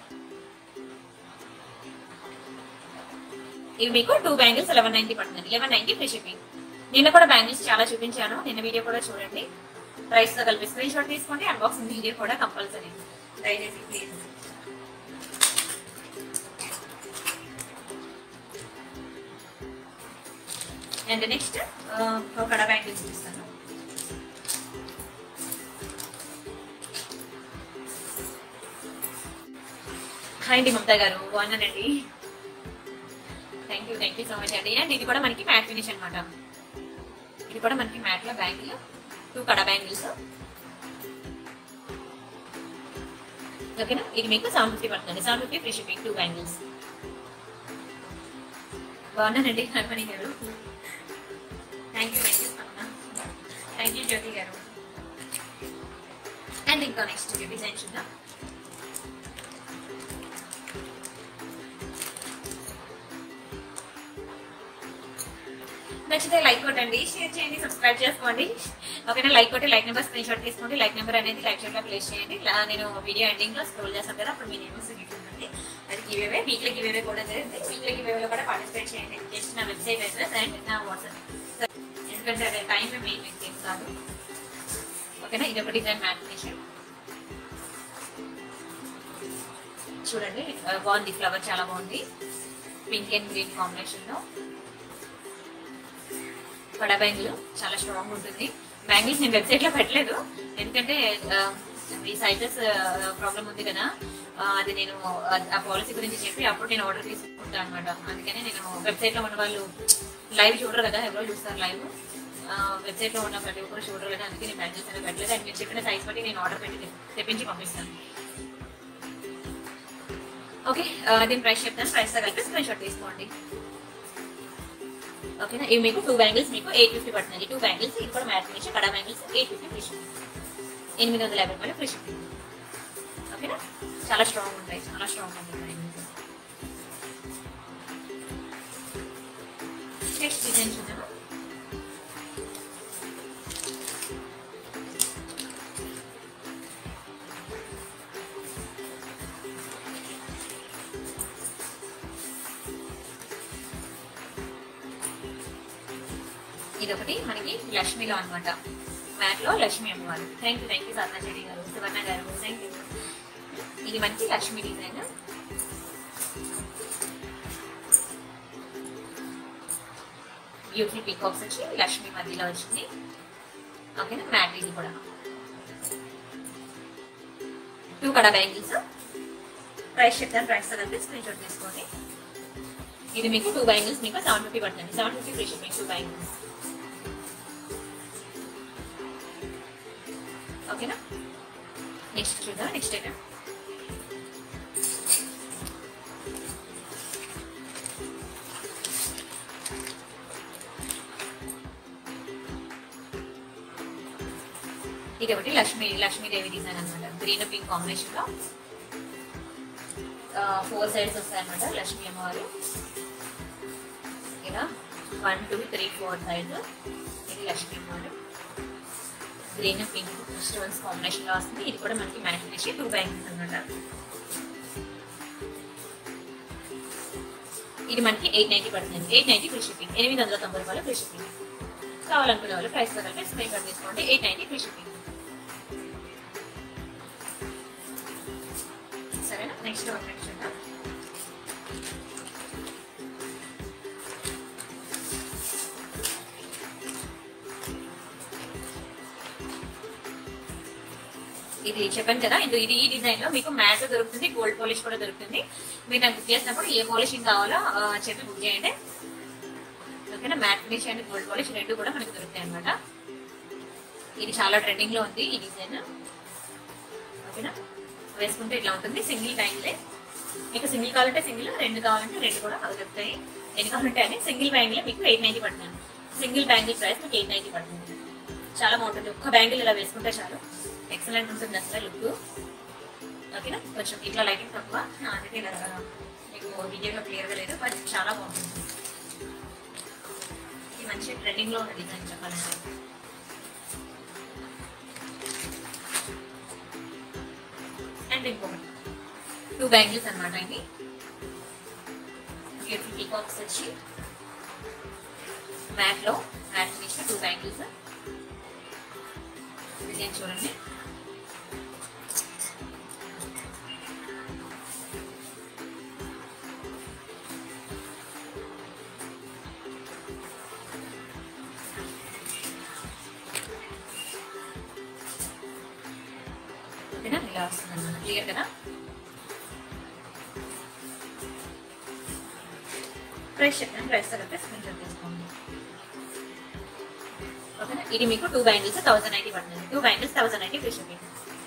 ఇవి మీకు టూ బ్యాంగిల్స్ లెవెన్ నైన్టీ పడుతుంది లెవెన్ నైన్టీ ఫ్రీ షిప్పింగ్ నిన్న కూడా బ్యాంగిల్స్ చాలా చూపించాను నిన్న వీడియో కూడా చూడండి ప్రైస్ తో కలిపి స్క్రీన్ షాట్ తీసుకోండి అన్బాక్సింగ్ వీడియో కూడా కంపల్సరీ ట్రై చేసి ప్లీజ్ అండ్ నెక్స్ట్ ఒక బ్యాంగిల్స్ చూపిస్తాను హాయ్ అండి మమతా గారు బాగున్నానండి thank you thank you so much అండి అండ్ ఇది కూడా మనకి మ్యాట్ ఫినిష్ అనమాట ఇది కూడా మనకి మ్యాట్ లో బ్యాంగిల్ టూ కడ బ్యాంగిల్స్ ఓకేనా ఇది మీకు సెవెన్ ఫిఫ్టీ పడుతుంది seven fifty free shipping two bangles బాగున్నానండి హనుమణి గారు thank you thank you thank you Jyothi గారు అండ్ ఇంకా నెక్స్ట్ డిజైన్ చూద్దాం నచ్చితే లైక్ కొట్టండి షేర్ చేయండి సబ్స్క్రైబ్ చేసుకోండి ఓకేనా లైక్ కొట్టి లైక్ నెంబర్ స్క్రీన్ షాట్ తీసుకోండి లైక్ నెంబర్ అనేది లైక్ షాట్ లో ప్లేస్ చేయండి లా- నేను వీడియో ఎండింగ్ లో స్క్రోల్ చేస్తాను కదా అప్పుడు మీ నేమ్స్ ఉంటుంది అది గివేవే వీక్లీ గివేవే కూడా జరిగింది వీక్లీ గివేవేలో కూడా పార్టిసిపేట్ చేయండి జస్ట్ నా వెబ్సైట్ అడ్రస్ అండ్ నా వాట్సాప్ ఎందుకంటే అదే టైం మెయిన్ థింగ్ కాదు ఓకేనా ఇది ఒక డిజైన్ మ్యాటినేషన్ చూడండి ఆ, బాగుంది ఫ్లవర్ చాలా బాగుంది పింక్ అండ్ గ్రీన్ కాంబినేషన్ లో వడ బ్యాంగిల్ చాలా స్ట్రాంగ్ ఉంటుంది బ్యాంగిల్స్ నేను వెబ్సైట్ లో పెట్టలేదు ఎందుకంటే ఆ, ఈ సైజెస్ ప్రాబ్లం ఉంది కదా ఆ, అది నేను ఆ- ఆ పాలసీ గురించి చెప్పి అప్పుడు నేను ఆర్డర్ తీసుకుంటాను అనమాట అందుకని నేను వెబ్సైట్ లో ఉన్న వాళ్ళు లైవ్ చూడరు కదా ఎవరో చూస్తారు లైవ్ వెబ్సైట్ లో ఉన్న ప్రతి ఒక్కరు చూడరు కదా అందుకే నేను బ్యాంగిల్స్ అనేది పెట్టలేదు అండ్ మీరు చెప్పిన సైజ్ బట్టి నేను ఆర్డర్ పెట్టి తెప్పించి పంపిస్తాను ఓకే దీని ప్రైస్ చెప్తాను ప్రైస్ తో కలిపి స్క్రీన్ షాట్ తీసుకోండి ఓకేనా ఇవి మీకు టూ బ్యాంగిల్స్ మీకు ఎయిట్ ఫిఫ్టీ పడుతుంది టూ బ్యాంగిల్స్ ఇది కూడా matte finish kada bangles eight fifty free shipping ఎనిమిది వందల యాభై రూపాయలు ఫ్రీ షిప్పింగ్ ఓకేనా చాలా స్ట్రాంగ్ ఉంటాయి చాలా స్ట్రాంగ్ ఉంటాయి బ్యాంగిల్స్ నెక్స్ట్ డిజైన్ చూద్దాము ఇది ఒకటి మనకి లక్ష్మిలో అనమాట మ్యాట్ లో లక్ష్మి అమ్మవారు థ్యాంక్ యూ థ్యాంక్ యూ సర్ణాచారి గారు సువర్ణ గారు థ్యాంక్ యూ ఇది మంచి లక్ష్మి డిజైన్ బ్యూటిఫుల్ పీకాక్స్ వచ్చి లక్ష్మి మధ్యలో వచ్చింది ఓకేనా మ్యాట్ ఇది కూడా టూ కడ బ్యాంగిల్స్ ప్రైస్ చెప్తాను ప్రైస్ కలిపి స్క్రీన్ షాట్ తీసుకోండి ఇది మీకు టూ బ్యాంగిల్స్ మీకు సెవెన్ ఫిఫ్టీ పడుతుంది seven fifty free shipping two bangles ఓకేనా నెక్స్ట్ చూద్దాం నెక్స్ట్ ఐటమ్ ఇది ఒకటి లక్ష్మీ లక్ష్మీదేవి డిజైన్ అనమాట గ్రీన్ పింక్ కాంబినేషన్ లో ఫోర్ సైడ్స్ వస్తాయి అనమాట లక్ష్మీ అమ్మవారు ఇలా one two three four sides ఇది లక్ష్మీ అమ్మవారు గ్రీన్ పింక్ స్టోన్స్ కాంబినేషన్ లో వస్తుంది ఇది కూడా మనకి మ్యాచ్ చేసి టూ బ్యాంక్స్ అనమాట ఇది మనకి ఎయిట్ నైన్టీ పడుతుంది ఎయిట్ నైన్టీ ఫ్రీ షిప్పింగ్ ఎనిమిది వందల తొంభై రూపాయలు ఫ్రీ షిప్పింగ్ కావాలనుకునే వాళ్ళు ప్రైస్ కలిపి స్క్రీన్ కార్డ్ తీసుకోండి ఎయిట్ నైన్టీ ఫ్రీ షిప్పింగ్ సరేనా నెక్స్ట్ వన్ నెక్స్ట్ చూద్దాం ఇది చెప్పాను కదా ఇది ఇది ఈ డిజైన్ లో మీకు మ్యాట్ దొరుకుతుంది గోల్డ్ పాలిష్ కూడా దొరుకుతుంది మీరు నాకు బుక్ చేసినప్పుడు ఏ పాలిషింగ్ కావాలో ఆ, చెప్పి బుక్ చేయండి ఓకేనా matte finish and gold polish రెండు కూడా మనకి దొరుకుతాయి అనమాట ఇది చాలా ట్రెండింగ్ లో ఉంది ఈ డిజైన్ ఓకేనా వేసుకుంటే ఇట్లా ఉంటుంది సింగిల్ టైంలే మీకు సింగిల్ కావాలంటే సింగిల్ రెండు కావాలంటే రెండు కూడా అవి దొరుకుతాయి ఎన్ని కావాలంటే అని సింగిల్ బ్యాంగిల్ మీకు ఎయిట్ నైన్టీ పడుతుంది సింగిల్ బ్యాంగిల్ ప్రైస్ మీకు ఎయిట్ నైన్టీ పడుతుంది చాలా బాగుంటుంది ఒక్క బ్యాంగిల్ ఇలా వేసుకుంటే చాలు ఎక్సలెంట్ ఉంటుంది అసలు లుక్ ఓకేనా కొంచెం ఇట్లా లైటింగ్ తక్కువ అందుకే ఇలా మీకు వీడియోలో క్లియర్గా లేదు బట్ చాలా బాగుంటుంది ఇది మంచి ట్రెండింగ్లో ఉన్న డిజైన్ చెప్పాలంటే అండ్ ఇంకొకటి టూ బ్యాంగిల్స్ అనమాట ఇది బ్యూటిఫుల్ పీకాక్స్ వచ్చి మ్యాట్ లో మ్యాట్ చేసిన టూ బ్యాంగిల్స్ డిజైన్ చూడండి ఓకేనా ఇలా వస్తుంది అనమాట క్లియర్ కదా ప్రైస్ చెప్పిన ప్రైస్ కలిపి స్క్రీన్ షాట్ తీసుకోండి ఓకేనా ఇది మీకు టూ బ్యాంగిల్స్ థౌసండ్ నైన్టీ పడుతుంది two bangles thousand ninety free shipping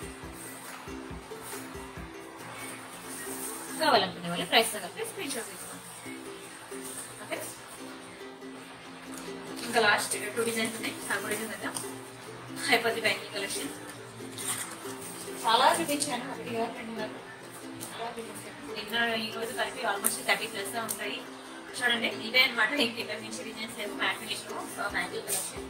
కావాలనుకునే వాళ్ళు ప్రైస్ కలిపి స్క్రీన్ షాట్ తీసుకోండి ఓకే ఇంకా లాస్ట్ టూ డిజైన్స్ ఉన్నాయి ఆ కూడా కదా హైపతి బ్యాంగిల్ కలెక్షన్ చాలా చూపించాను ఒకటి కాదు, రెండు కాదు. చాలా చూపించాను నిన్న ఈ రోజు కలిపి ఆల్మోస్ట్ థర్టీ ప్లస్ ఉంటాయి చూడండి ఇవే అనమాట ఇంక ఇక్కడ నుంచి డిజైన్స్ లేవు మ్యాట్ ఫినిష్ లో మ్యాజిక్ కలెక్షన్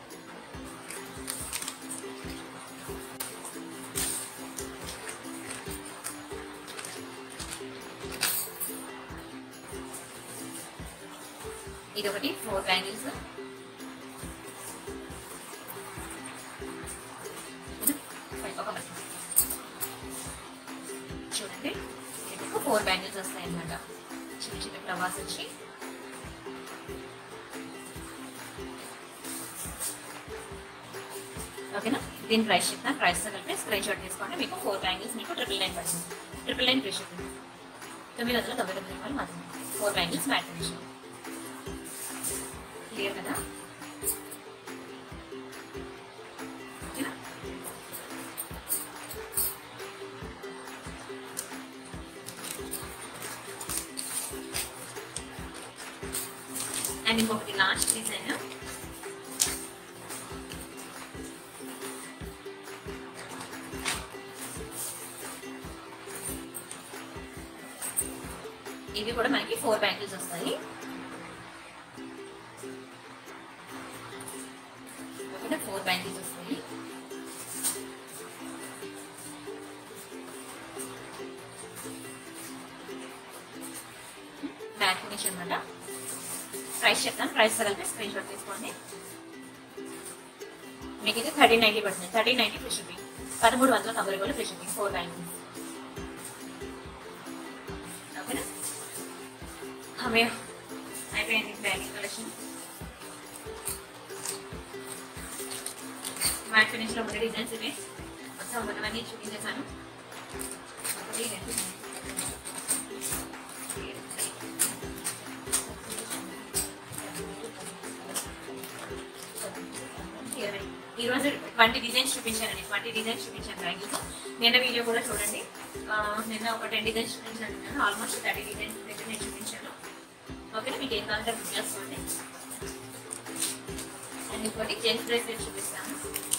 ఇది ఒకటి ఫోర్ బ్యాంగిల్స్ ఒక బటన్. చూడండి మీకు ఫోర్ బ్యాంగిల్స్ వస్తాయి అన్నమాట చిన్న చిన్న ఫ్లవర్స్ వచ్చి ఓకేనా దీని ప్రైస్ చెప్తాను ప్రైస్ కలిపి స్క్రీన్ షాట్ తీసుకోండి మీకు ఫోర్ బ్యాంగిల్స్ మీకు ట్రిపుల్ నైన్ పడుతుంది ట్రిపుల్ నైన్ ఫ్రీ షిప్పింగ్ తొమ్మిది వందల తొంభై తొమ్మిది రూపాయలు మాత్రమే four bangles matte finishing clear కదా ఓకేనా అండ్ ఇంకొకటి లాస్ట్ డిజైన్ ఇవి కూడా మనకి ఫోర్ బ్యాంగిల్స్ వస్తాయి ఓకేనా ఫోర్ బ్యాంగిల్స్ వస్తాయి బ్యాక్ ఫినిష్ అనమాట ప్రైస్ చెప్తాను ప్రైస్ కలిపి స్క్రీన్ షాట్ తీసుకోండి మీకు ఇది థర్టీ నైన్టీ పడుతుంది థర్టీ నైన్టీ ఫ్రీ షిప్పింగ్ పదమూడు వందల తొంభై రూపాయలు ఫ్రీ షిప్పింగ్ ఫోర్ బ్యాంగిల్స్ ఓకేనా హమే అయిపోయింది బ్యాంగిల్ కలెక్షన్ మ్యాట్ ఫినిష్ లో ఉండే డిజైన్స్ ఇవి మొత్తం ఉన్నవన్నీ చూపించేసాను ఒకటి రెండు ఇరవై. ఈ రోజు ట్వంటీ డిజైన్స్ చూపించానండి ట్వంటీ డిజైన్స్ చూపించాను బ్యాంగిల్స్ నిన్న వీడియో కూడా చూడండి ఆ, నిన్న ఒక టెన్ డిజైన్స్ చూపించాను నేను ఆల్మోస్ట్ థర్టీ డిజైన్స్ దగ్గర నేను చూపించాను ఓకేనా మీకు ఏం కావాలంటే బుక్ చేసుకోండి అండ్ ఇంకోటి జెంట్స్ బ్రేస్లెట్ చూపిస్తాను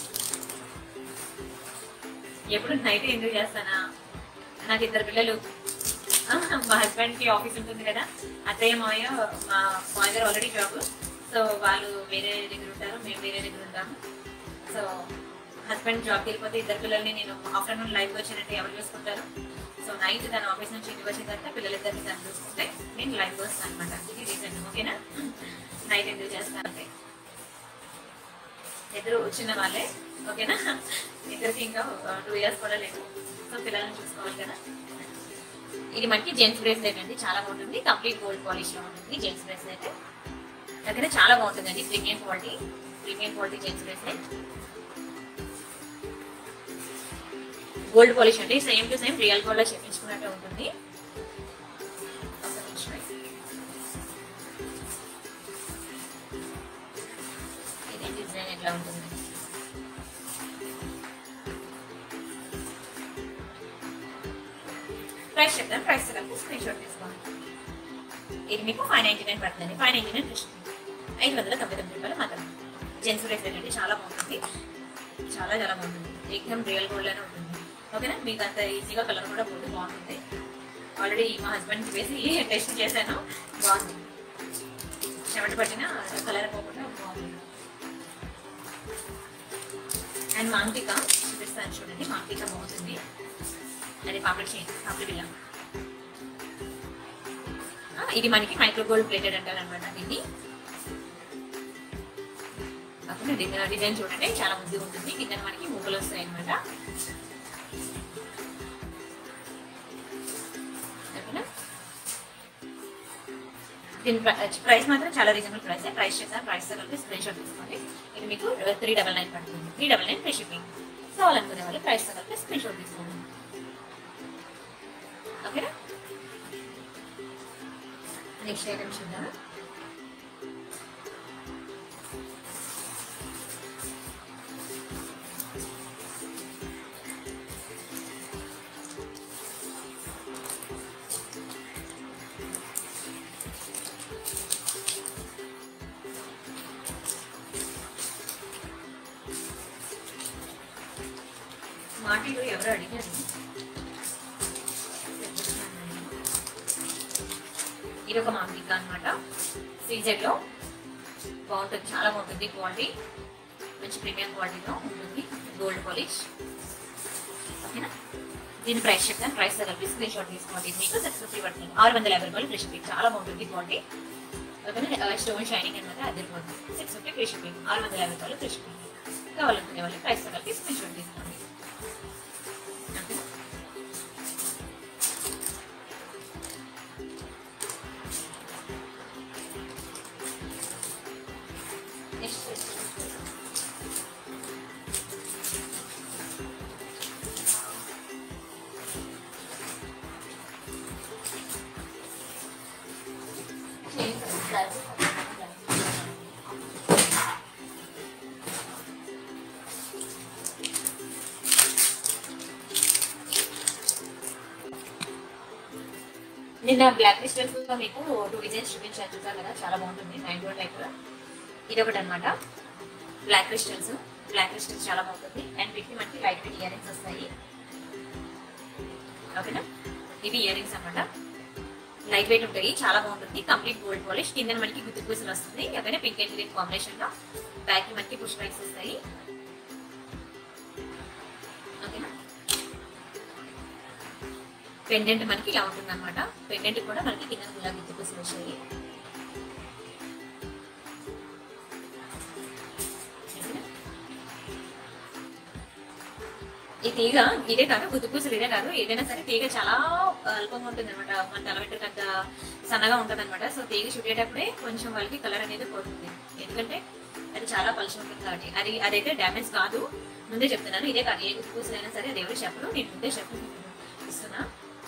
ఎప్పుడు నైట్ ఎందుకు చేస్తానా నాకు ఇద్దరు పిల్లలు ఆ, మా హస్బెండ్ కి ఆఫీస్ ఉంటుంది కదా అత్తయ్య మావయ్య మా మాయ గారు ఆల్రెడీ జాబ్ సో వాళ్ళు వేరే దగ్గర ఉంటారు మేము వేరే దగ్గర ఉంటాము సో హస్బెండ్ జాబ్కి వెళ్ళిపోతే ఇద్దరు పిల్లల్ని నేను ఆఫ్టర్నూన్ లైవ్ వచ్చినట్టు ఎవరు చూసుకుంటారు సో నైట్ తన ఆఫీస్ నుంచి ఇంటికి వచ్చిన తర్వాత పిల్లలిద్దరిని తను చూసుకుంటే నేను లైవ్ వస్తాను అనమాట ఇది రీజన్ ఓకేనా నైట్ ఎందుకు చేస్తానంటే ఇద్దరు చిన్న వాళ్ళే ఓకేనా ఇద్దరికి ఇంకా టూ ఇయర్స్ కూడా లేదు సో పిల్లల్ని చూసుకోవాలి కదా ఇది మనకి జెంట్స్ బ్రేస్లెట్ అండి చాలా బాగుంటుంది కంప్లీట్ గోల్డ్ పాలిష్ లో ఉంటుంది జెంట్స్ బ్రేస్లెట్ దగ్గర చాలా బాగుంటుందండి premium quality premium quality gents bracelet gold polish అంటే same to same real gold లో చేపించుకున్నట్టే ఉంటుంది ఒక నిమిషం. ఇది డిజైన్ ఎట్లా ఉంటుంది ప్రైస్ చెప్తాను ప్రైస్ కలిపి స్క్రీన్ షాట్ తీసుకోండి ఇది మీకు ఫైవ్ నైన్టీ నైన్ పడుతుంది ఫైవ్ నైన్టీ నైన్ ఐదు వందల తొంభై తొమ్మిది రూపాయలు మాత్రం జెంట్స్ బ్రేస్లెట్ అంటే చాలా బాగుంటుంది చాలా చాలా బాగుంటుంది ఎగ్జామ్ రియల్ గోల్డ్ లోనే ఉంటుంది ఓకేనా మీకు అంత ఈజీగా కలర్ కూడా పోతే బాగుంటుంది ఆల్రెడీ మా హస్బెండ్కి వేసి టెస్ట్ చేశాను బాగుంది చెమట పట్టిన కలర్ పోకుండా బాగుంది అండ్ మాంటిక చూపిస్తాను చూడండి మాంటిక బాగుంటుంది అది పాపడ్ చైన్ పాపడ్ బిల్ల ఇది మనకి మైక్రో గోల్డ్ ప్లేటెడ్ అంటారు అనమాట దీన్ని అక్కడ డిజైన్ చూడండి చాలా ముద్దు ఉంటుంది కింద మనకి ముగ్గులు వస్తాయి అనమాట దీని ప్రైస్ మాత్రం చాలా రీజనబుల్ ప్రైస్ ప్రైస్ చేశాను ప్రైస్ కలిపి స్క్రీన్ షాట్ తీసుకోండి ఇది మీకు త్రీ డబల్ నైన్ పడుతుంది three double nine free shipping కావాలనుకునే వాళ్ళు ప్రైస్ కలిపి స్క్రీన్ షాట్ తీసుకోండి ఓకేనా నెక్స్ట్ ఐటమ్ చూద్దాము మాటిలో ఎవరు అడిగారు ఇది ఒక మామిడిక అనమాట సీజన్ లో బాగుంటుంది చాలా బాగుంటుంది క్వాలిటీ మంచి ప్రీమియం క్వాలిటీలో ఉంటుంది గోల్డ్ పాలిష్ ఓకేనా దీని ప్రైస్ చెప్తాను ప్రైస్ కలిపి స్క్రీన్ షాట్ తీసుకోండి మీకు సిక్స్ ఫిఫ్టీ పడుతుంది ఆరు వందల యాభై రూపాయలు ఫ్రీ షిప్పింగ్ చాలా బాగుంటుంది క్వాలిటీ ఓకేనా స్టోన్ షైనింగ్ అనమాట అదిరిపోతుంది సిక్స్ ఫిఫ్టీ ఫ్రీ షిప్పింగ్ ఆరు వందల యాభై రూపాయలు ఫ్రీ షిప్పింగ్ కావాలనుకునే వాళ్ళు ప్రైస్ కలిపి స్క్రీన్ షాట్ తీసుకోండి ఓకేనా నెక్స్ట్ నిన్న బ్లాక్ క్రిస్టల్స్ లో మీకు టూ డిజైన్స్ చూపించాను చూసారు కదా చాలా బాగుంటుంది నైన్ డోర్ టైప్ ఇది ఒకటి అనమాట బ్లాక్ క్రిస్టల్స్ బ్లాక్ క్రిస్టల్స్ చాలా బాగుంటుంది అండ్ వీటికి మనకి లైట్ వెయిట్ ఇయర్ రింగ్స్ వస్తాయి ఓకేనా ఇవి ఇయర్ రింగ్స్ అనమాట లైట్ వెయిట్ ఉంటాయి చాలా బాగుంటుంది కంప్లీట్ గోల్డ్ పాలిష్ కింద మనకి గుత్తి పూసలు వస్తుంది ఓకేనా పింక్ అండ్ గ్రీన్ కాంబినేషన్ లో బ్యాక్ మనకి పుష్ లైట్స్ వస్తాయి ఓకేనా పెండెంట్ మనకి ఇలా ఉంటుంది అనమాట పెండెంట్ కూడా మనకి కింద ఇలా గుత్తి పూసలు వచ్చాయి ఈ తీగ ఇదే కాదు గుత్తి పూసలు ఇదే కాదు ఏదైనా సరే తీగ చాలా అల్పంగా ఉంటుంది అనమాట మన తలబెట్టకంత సన్నగా ఉంటుంది అనమాట సో తీగ చుట్టేటప్పుడే కొంచెం వాళ్ళకి కలర్ అనేది పోతుంది ఎందుకంటే అది చాలా పలుచు ఉంటుంది కాబట్టి అది అదైతే డ్యామేజ్ కాదు ముందే చెప్తున్నాను ఇదే కాదు ఏ గుత్తి పూసలైనా సరే అది ఎవరు చెప్పరు నేను ముందే చెప్పు ఇస్తున్నా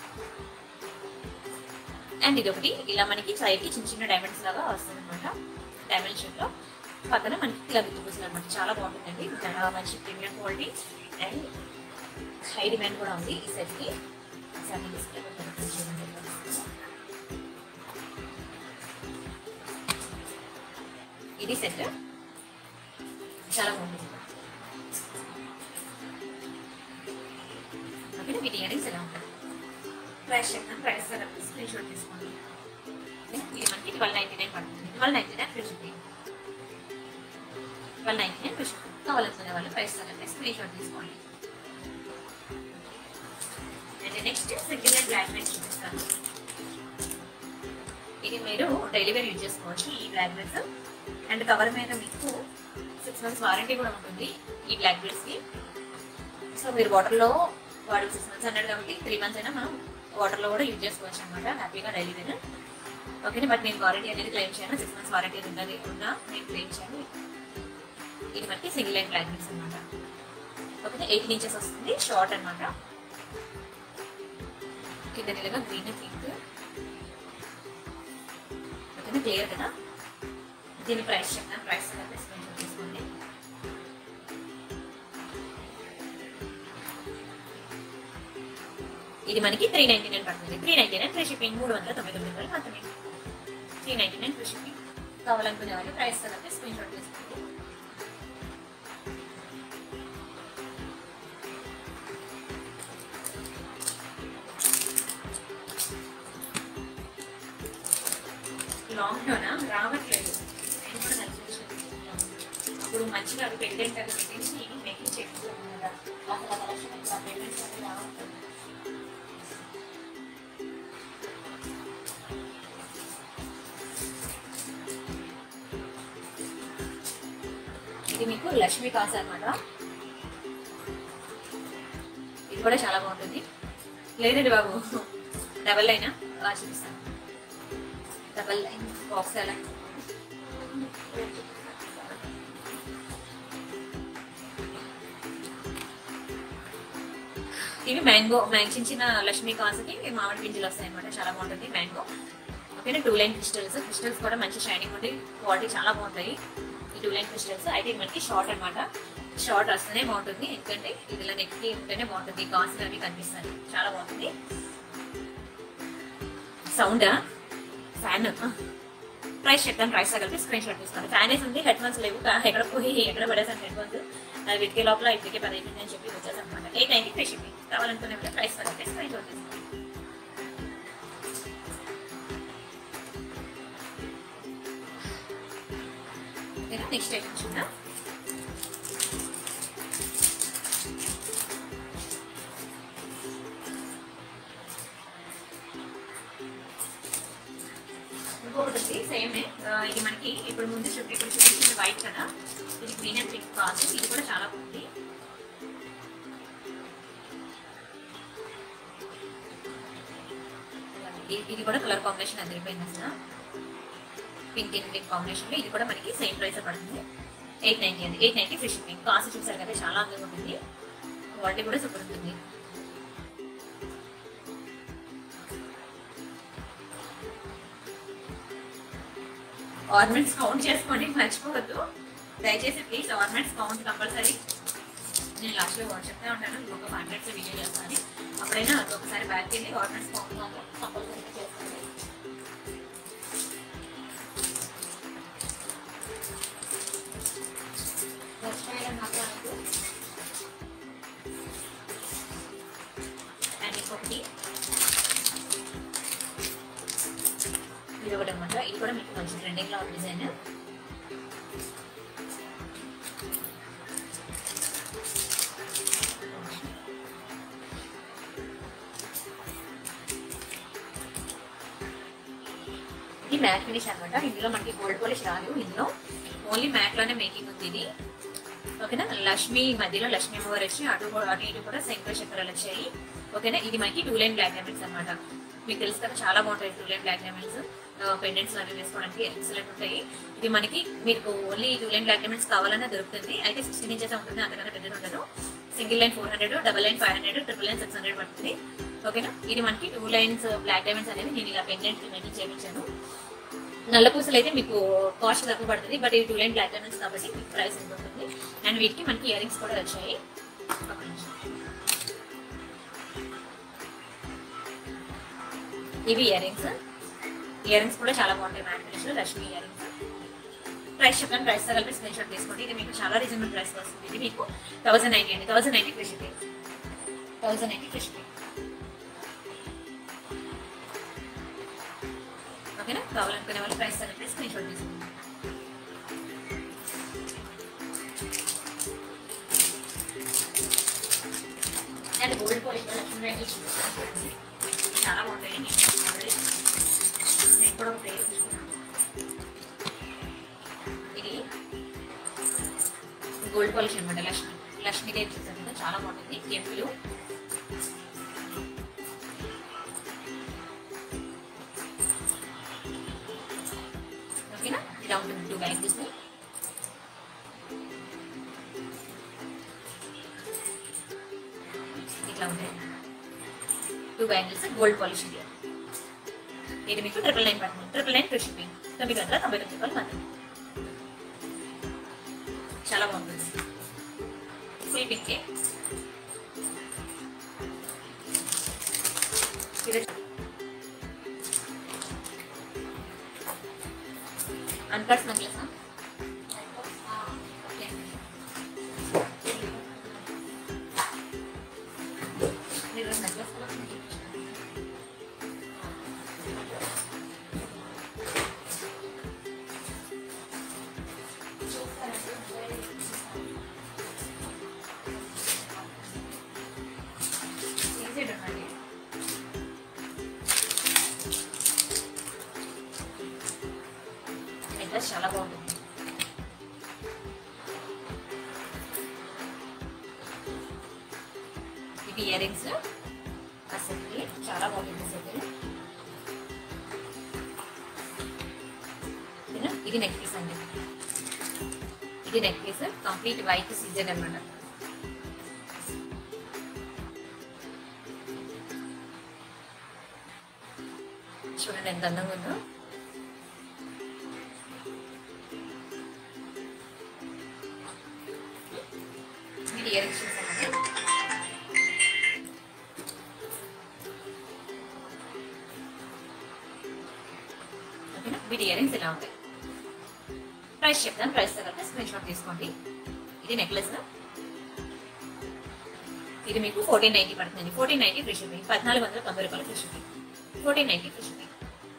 అండ్ ఇది ఒకటి ఇలా మనకి సైడ్ కి చిన్న చిన్న డైమండ్స్ లాగా వస్తుంది అనమాట డైమండ్ షేప్ లో పక్కన మనకి ఇలా గుత్తి పూసలు అనమాట చాలా బాగుంటుందండి చాలా మంచి premium quality and high demand కూడా ఉంది ఈ సెట్ కి ఒకసారి నేను display లో పెడతాను చూడండి. ఇది సెట్ చాలా బాగుంటుంది ఓకే వీటి ఇయరింగ్స్ ఎలా ఉంటాయి ప్రైస్ చెప్తాను ప్రైస్ స్క్రీన్ షాట్ తీసుకోండి ఇది మనకి ట్వెల్వ్ నైన్టీ నైన్ పడుతుంది twelve ninety nine free shipping twelve ninety nine free shipping కావాలనుకునే వాళ్ళు ప్రైస్ తగ్గట్టు స్క్రీన్ షాట్ తీసుకోండి and next single and black belt చూపిస్తాను ఇది మీరు డైలీ వేర్ యూజ్ చేసుకోవచ్చు ఈ బ్లాక్ బెల్ట్స్ అండ్ కవర్ మీద మీకు సిక్స్ మంత్స్ వారంటీ కూడా ఉంటుంది ఈ బ్లాక్ బెల్ట్స్ కి సో మీరు వాటర్ లో వాడు సిక్స్ మంత్స్ అన్నాడు కాబట్టి త్రీ మంత్స్ అయినా మనం వాటర్ లో కూడా యూజ్ చేసుకోవచ్చు అనమాట హ్యాపీగా డైలీ వేర్ ఓకే బట్ నేను వారంటీ అనేది క్లెయిమ్ చేయను సిక్స్ మంత్స్ వారంటీ ఉన్నది ఉన్నా నేను క్లెయిమ్ చేయను ఇది మనకి సింగిల్ లైన్ బ్లాక్ బెల్ట్స్ అనమాట ఓకే ఎయిట్ ఇంచెస్ వస్తుంది షార్ట్ అనమాట కింద నిలగా గ్రీన్ పింక్ ఓకేనా క్లియర్ కదా దీని ప్రైస్ చెప్తాను ప్రైస్ తీసుకోండి ఇది మనకి త్రీ నైన్టీ నైన్ పడుతుంది three ninety nine free shipping మూడు వందల తొంభై తొమ్మిది రూపాయలు మాత్రమే three ninety nine free shipping కావాలనుకునే వాళ్ళు ప్రైస్ తర్వాత స్క్రీన్ షాట్ తీసుకోండి లాంగ్లోనా రావట్లేదు నేను కూడా కలిసి వచ్చాను. అప్పుడు మంచిగా అది పెండెంట్ అది పెట్టేసి మేకింగ్ చేసుకున్నాను కదా అసలు ఆ కలెక్షన్ ఇంకా పెండెంట్స్ అవి రావట్లేదు ఇది మీకు లక్ష్మీ కాస్ అనమాట ఇది కూడా చాలా బాగుంటుంది లేదండి బాబు డబల్ లైనా బాగా చూపిస్తాను డబల్ లైన్ బాక్స్ ఎలా ఇవి మ్యాంగో మ్యాంగ్ చిన్న చిన్న లక్ష్మీ కాసుకి మామిడి పింజలు వస్తాయి అనమాట చాలా బాగుంటుంది మ్యాంగో ఓకేనా టూ లైన్ క్రిస్టల్స్ క్రిస్టల్స్ కూడా మంచి షైనింగ్ ఉంది క్వాలిటీ చాలా బాగుంటాయి ఈ టూ లైన్ క్రిస్టల్స్ అయితే ఇది మనకి షార్ట్ అనమాట షార్ట్ వస్తేనే బాగుంటుంది ఎందుకంటే ఇది ఇలా నెక్కి ఉంటేనే బాగుంటుంది కాసులు అవి కనిపిస్తాయి చాలా బాగుంటుంది సౌండ్ ఫ్యాన్ ప్రైస్ చెప్తాను ప్రైస్ కలిపి స్క్రీన్ షాట్ తీస్తాను ఫ్యాన్ వేసి ఉంది హెడ్ ఫోన్స్ లేవు కా- ఎక్కడ పోయి ఎక్కడ పడేసాను హెడ్ ఫోన్స్ అది వెతికే లోపల ఇప్పటికే పది అయిపోయింది అని చెప్పి వచ్చేసాను అనమాట ఎయిట్ నైన్టీ ఫ్రెష్ షిప్పింగ్ కావాలనుకునే ప్రైస్ కలిపి స్క్రీన్ షాట్ తీస్తాను నెక్స్ట్ ఐటమ్ చూద్దాం ఇంకొకటి సేమ్ ఇది మనకి ఇప్పుడు ముందు చూపి ఇప్పుడు చూపించింది వైట్ కదా ఇది గ్రీన్ అండ్ పింక్ కాదు ఇది కూడా చాలా బాగుంది ఇ- ఇది కూడా కలర్ కాంబినేషన్ అదిరిపోయింది అసలు పింక్ అండ్ పింక్ కాంబినేషన్ లో ఇది కూడా మనకి సేమ్ ప్రైస్ పడుతుంది ఎయిట్ నైన్టీ అండి eight ninety free shipping cost చూసారు కదా చాలా అందంగా ఉంటుంది క్వాలిటీ కూడా సూపర్ ఉంటుంది ఆర్నమెంట్స్ కౌంట్ చేసుకోండి మర్చిపోవద్దు దయచేసి ప్లీజ్ ఆర్నమెంట్స్ కౌంట్ కంపల్సరీ నేను లాస్ట్లో చెప్తా ఉంటాను ఇంకొక హండ్రెడ్స్ వీడియో చేస్తాను అప్పుడైనా ఒకసారి బ్యాక్ వెళ్ళి ఆర్నమెంట్స్ కౌంట్ కంపల్సరీ చేస్తాను మర్చిపోయాను మాత్రం అనుకో. అండ్ ఇంకొకటి ఇది ఒకటి అనమాట ఇది కూడా మీకు మంచి ట్రెండింగ్ లో డిజైన్ ఇది మ్యాట్ ఫినిష్ అనమాట ఇందులో మనకి గోల్డ్ పాలిష్ రాదు ఇందులో ఓన్లీ మ్యాట్ లోనే మేకింగ్ ఉంది ఇది ఓకేనా లక్ష్మి మధ్యలో లక్ష్మీ అమ్మవారు వచ్చి అటు కూడా- అటు ఇటు కూడా శంకర చక్రాలు వచ్చాయి ఓకేనా ఇది మనకి టూ లైన్ బ్లాక్ డైమండ్స్ అనమాట మీకు తెలుసు కదా చాలా బాగుంటాయి two line black diamonds pendants అవి వేసుకోవడానికి ఎక్సలెంట్ ఉంటాయి ఇది మనకి మీకు only two line black diamonds కావాలన్నా దొరుకుతుంది అయితే సిక్స్టీన్ ఇంచెస్ ఉంటుంది అంతకన్నా పెద్దది ఉండదు single line four hundred double line five hundred triple line six hundred పడుతుంది ఓకేనా ఇది మనకి టూ లైన్స్ బ్లాక్ డైమండ్స్ అనేవి నేను ఇలా పెండెంట్ మెయింటైన్ చేయించాను నల్ల పూసలు అయితే మీకు కాస్ట్ తక్కువ పడుతుంది బట్ ఇది టూ లైన్ బ్లాక్ డైమండ్స్ కాబట్టి మీకు ప్రైస్ ఎంత ఉంటుంది అండ్ వీటికి మనకి ఇయర్ రింగ్స్ కూడా వచ్చాయి ఒక నిమిషం. ఇవి ఇయర్ రింగ్స్ ఇయర్ రింగ్స్ కూడా చాలా బాగుంటాయి matte finish Lakshmi ear rings price చెప్పండి ప్రైస్ తో కలిపి స్క్రీన్ షాట్ తీసుకోండి ఇది మీకు చాలా రీజనబుల్ ప్రైస్ వస్తుంది ఇది మీకు థౌసండ్ నైన్టీ అండి thousand ninety free shipping thousand ninety free shipping ఓకేనా కావాలనుకునే వాళ్ళు ప్రైస్ తో కలిపి స్క్రీన్ షాట్ తీసుకోండి and gold polish Lakshmi Reddy చాలా బాగుంటాయి నేను already నేను కూడా ఒక పేరు తీసుకున్నాను ఇది గోల్డ్ పాలిష్ అనమాట లక్ష్మి లక్ష్మీదేవి చూసారు కదా చాలా బాగుంటుంది టెంపుల్ ఓకేనా ఇలా ఉంటుంది టూ బ్యాంగిల్స్ ఇట్లా ఉంటాయి టూ బ్యాంగిల్స్ గోల్డ్ పాలిష్ ఇది ఇది మీకు ట్రిపుల్ నైన్ పడుతుంది ట్రిపుల్ నైన్ ఫ్రీ షిప్పింగ్ తొమ్మిది వందల తొంభై తొమ్మిది రూపాయలు మాత్రమే చాలా బాగుంటుంది ఫుల్ పింక్ ఇది అన్కట్స్ నెక్లెస్ మీరు నెక్లెస్ నెక్లెస్ చాలా బాగుంటుంది ఇవి ఇయర్ రింగ్స్ ఆ సెట్కి చాలా బాగుంటుంది సెట్ ఓకేనా? ఇది నెక్ పీస్ అండి ఇది neck piece complete white season అనమాట చూడండి ఎంత అందంగా ఉందో ఇది ఇయర్ రింగ్స్ చూసామండి ఓకేనా వీటి ఇయర్ రింగ్స్ ఇలా ఉంటాయి ప్రైస్ చెప్తాను ప్రైస్ తర్వాత స్క్రీన్ షాట్ తీసుకోండి ఇది నెక్లెస్ ఇది మీకు ఫోర్టీన్ నైన్టీ పడుతుంది ఫోర్టీన్ నైన్టీ ఫ్రీ షిప్పింగ్ పద్నాలుగు వందల తొంభై రూపాయలు free shipping fourteen ninety free shipping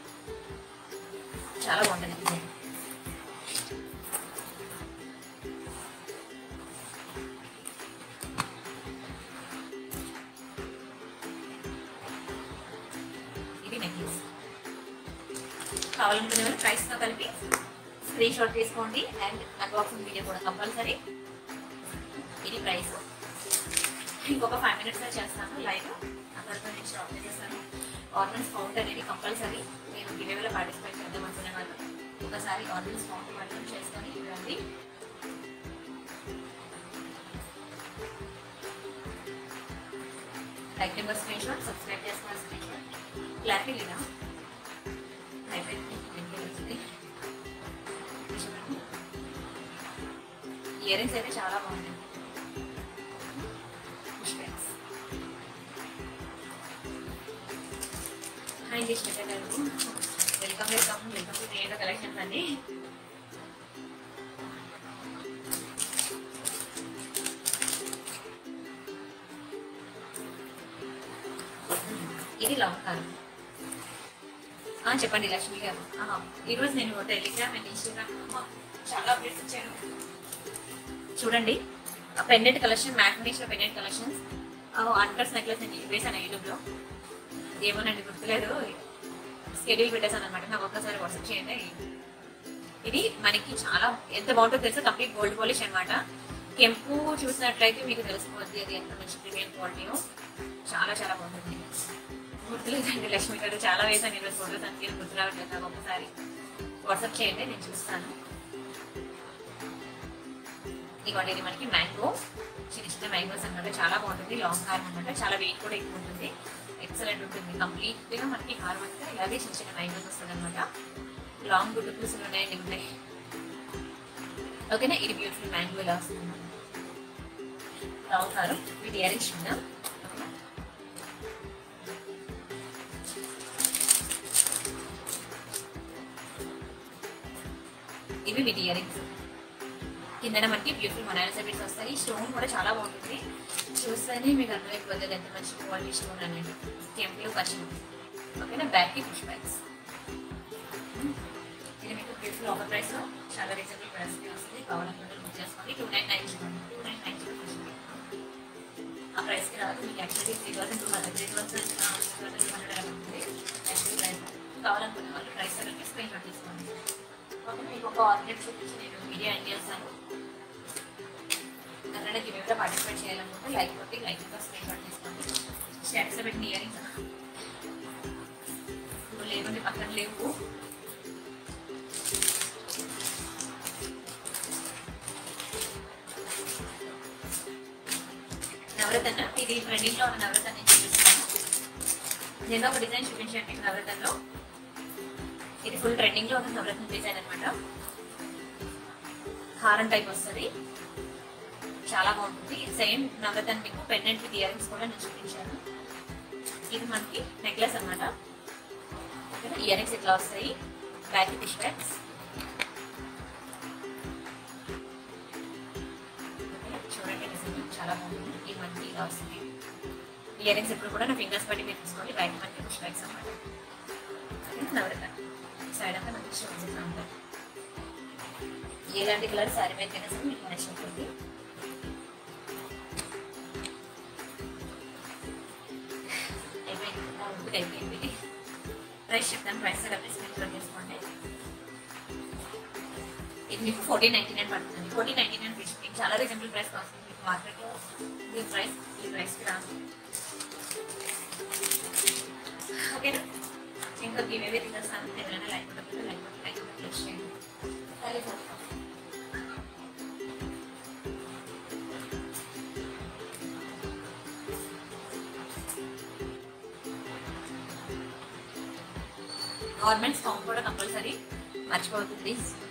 చాలా బాగుంటుంది డిజైన్ ఇది నెక్లెస్ కావాలనుకునే వాళ్ళు ప్రైస్ తో కలిపి స్క్రీన్ షాట్ తీసుకోండి అండ్ అన్బాక్సింగ్ వీడియో కూడా కంపల్సరీ ఇది ప్రైస్ ఇంకొక ఫైవ్ మినిట్స్ లో చేస్తాను లైవ్ అక్కడితో నేను స్టాప్ చేసేస్తాను ఆర్నమెంట్స్ కౌంట్ అనేది కంపల్సరీ నేను గివేలో పార్టిసిపేట్ చేద్దాం అనుకునే వాళ్ళు ఒకసారి ఆర్నమెంట్స్ కౌంట్ మాత్రం చేసుకొని ఇవ్వండి like number screen shot subscribe చేసుకోవాలి స్క్రీన్ షాట్ క్లారిటీ లేదా అయిపోయింది ఇయర్ రింగ్స్ అయితే చాలా బాగున్నాయి హాయ్ అండి Shweta garu welcome welcome welcome to నేను కలెక్షన్స్ అండి ఇది లాంగ్ కాలం ఆ, చెప్పండి లక్ష్మి గారు ఆహా, ఈరోజు నేను టెలిగ్రామ్ అండ్ ఇన్స్టాగ్రామ్ చాలా అప్డేట్స్ ఇచ్చాను చూడండి పెండెంట్ కలెక్షన్ మ్యాగ్నెటిక్స్ లో పెండెంట్ కలెక్షన్స్ అన్కట్స్ నెక్లెస్ అని వేసాను యూట్యూబ్ లో ఏమోనండి గుర్తులేదు స్కెడ్యూల్ పెట్టేసాను అనమాట నాకు ఒక్కసారి వాట్సాప్ చేయండి ఇది మనకి చాలా ఎంత బాగుంటుందో తెలుసా కంప్లీట్ గోల్డ్ పాలిష్ అన్నమాట కెంపు చూసినట్లయితే మీకు తెలిసిపోద్ది అది ఎంత మంచి ప్రీమియం క్వాలిటీయో చాలా చాలా బాగుంటుంది గుర్తులేదండి లక్ష్మి గారు చాలా వేసాను ఈరోజు ఫోటోస్ అందుకే గుర్తు రావట్లేదు నాకు ఒకసారి వాట్సాప్ చేయండి నేను చూస్తాను ఇదిగోండి ఇది మనకి మ్యాంగో చిన్న చిన్న మ్యాంగోస్ అన్నమాట చాలా బాగుంటుంది లాంగ్ హార్మ్ అనమాట చాలా వెయిట్ కూడా ఎక్కువ ఉంటుంది ఎక్సలెంట్ ఉంటుంది కంప్లీట్ గా మనకి హార్మ్ అంతా ఇలాగే చిన్న చిన్న మ్యాంగోస్ వస్తుంది అనమాట లాంగ్ గుడ్డు పూసలు ఉన్నాయండి ఉన్నాయి ఓకేనా ఇది బ్యూటిఫుల్ మ్యాంగో ఇలా వస్తుంది లాంగ్ హారం వీటి ఇయరింగ్స్ చూద్దాం ఇవి వీటి ఇయరింగ్స్ కిందన మనకి బ్యూటిఫుల్ మొనాలిసా బిట్స్ వస్తాయి స్టోన్ కూడా చాలా బాగుంటుంది చూస్తేనే మీకు అర్థమైపోతుంది ఎంత మంచి క్వాలిటీ స్టోన్ అనేది కెంపులు ఖర్చు ఓకేనా బ్యాక్ కి పుష్ బ్యాగ్స్ ఇది మీకు బ్యూటిఫుల్ ఆఫర్ ప్రైస్ లో చాలా రీజనబుల్ ప్రైస్ కి వస్తుంది కావాలనుకుంటే బుక్ చేసుకోండి two nine nine two nine nine ఆ ప్రైస్ కి రాదు మీకు actually three thousand two hundred three thousand two hundred అలా ఉంటుంది యాక్చువల్లీ ప్రైస్ కావాలనుకునే వాళ్ళు ప్రైస్ అనేది స్క్రీన్ షాట్ తీసుకోండి ఓకే మీకు ఒక ఆర్గనైజ్ చూపించి నేను వీడియో ఎండ్ చేస్తాను కన్నడ గివేలో పార్టిసిపేట్ చేయాలనుకుంటే లైక్ కొట్టి లైక్ తో స్క్రీన్ షాట్ తీసుకోండి స్టేటస్ పెట్టిన ఇయరింగ్స్ ఇప్పుడు లేవండి పక్కన లేవు నవరత్న ఇది ట్రెండింగ్ లో ఉన్న నవరత్న నేను చూపిస్తాను నేను ఒక డిజైన్ చూపించాను మీకు నవరత్నలో ఇది ఫుల్ ట్రెండింగ్ లో ఉన్న నవరత్న డిజైన్ అనమాట హారం టైప్ వస్తుంది చాలా బాగుంటుంది సేమ్ నవరత్న మీకు పెండెంట్ విత్ ఇయరింగ్స్ కూడా నేను చూపించాను ఇది మనకి నెక్లెస్ అనమాట ఇయరింగ్స్ ఇట్లా వస్తాయి బ్యాక్ ఫిష్ బ్యాగ్స్ చూడండి నిజంగా చాలా బాగుంటుంది ఇది మనకి ఇలా వస్తుంది ఇయరింగ్స్ ఇప్పుడు కూడా నా ఫింగర్స్ బట్టి మీరు తీసుకోండి బ్యాక్ మనకి ఫిష్ బ్యాగ్స్ అనమాట నవరత్న సైడ్ అంతా మనకి స్టోన్స్ ఇట్లా ఉంటాయి ఎలాంటి కలర్ సారీ మీద అయినా సరే మీకు నచ్చినట్టుంది అయిపోయింది నా ఉడుకు అయిపోయింది ప్రైస్ చెప్తాను ప్రైస్ కలిపి స్క్రీన్ షాట్ చేసుకోండి మీకు ఫోర్టీన్ నైన్టీ నైన్ పడుతుంది ఫోర్టీన్ నైన్టీ నైన్ మీకు చాలా రీజనబుల్ ప్రైస్ వస్తుంది మీకు మార్కెట్లో ఈ ప్రైస్ ఈ ప్రైస్కి రాదు ఓకేనా ఇంకా ఇవేవి తీసేస్తాను ఎవరైనా లైక్ కొట్టకపోతే లైక్ కొట్టి లైక్ కొట్టి క్లిక్ చేయండి సరే సార్ గవర్నమెంట్ ఫామ్ కూడా కంపల్సరీ మర్చిపోవద్దు ప్లీజ్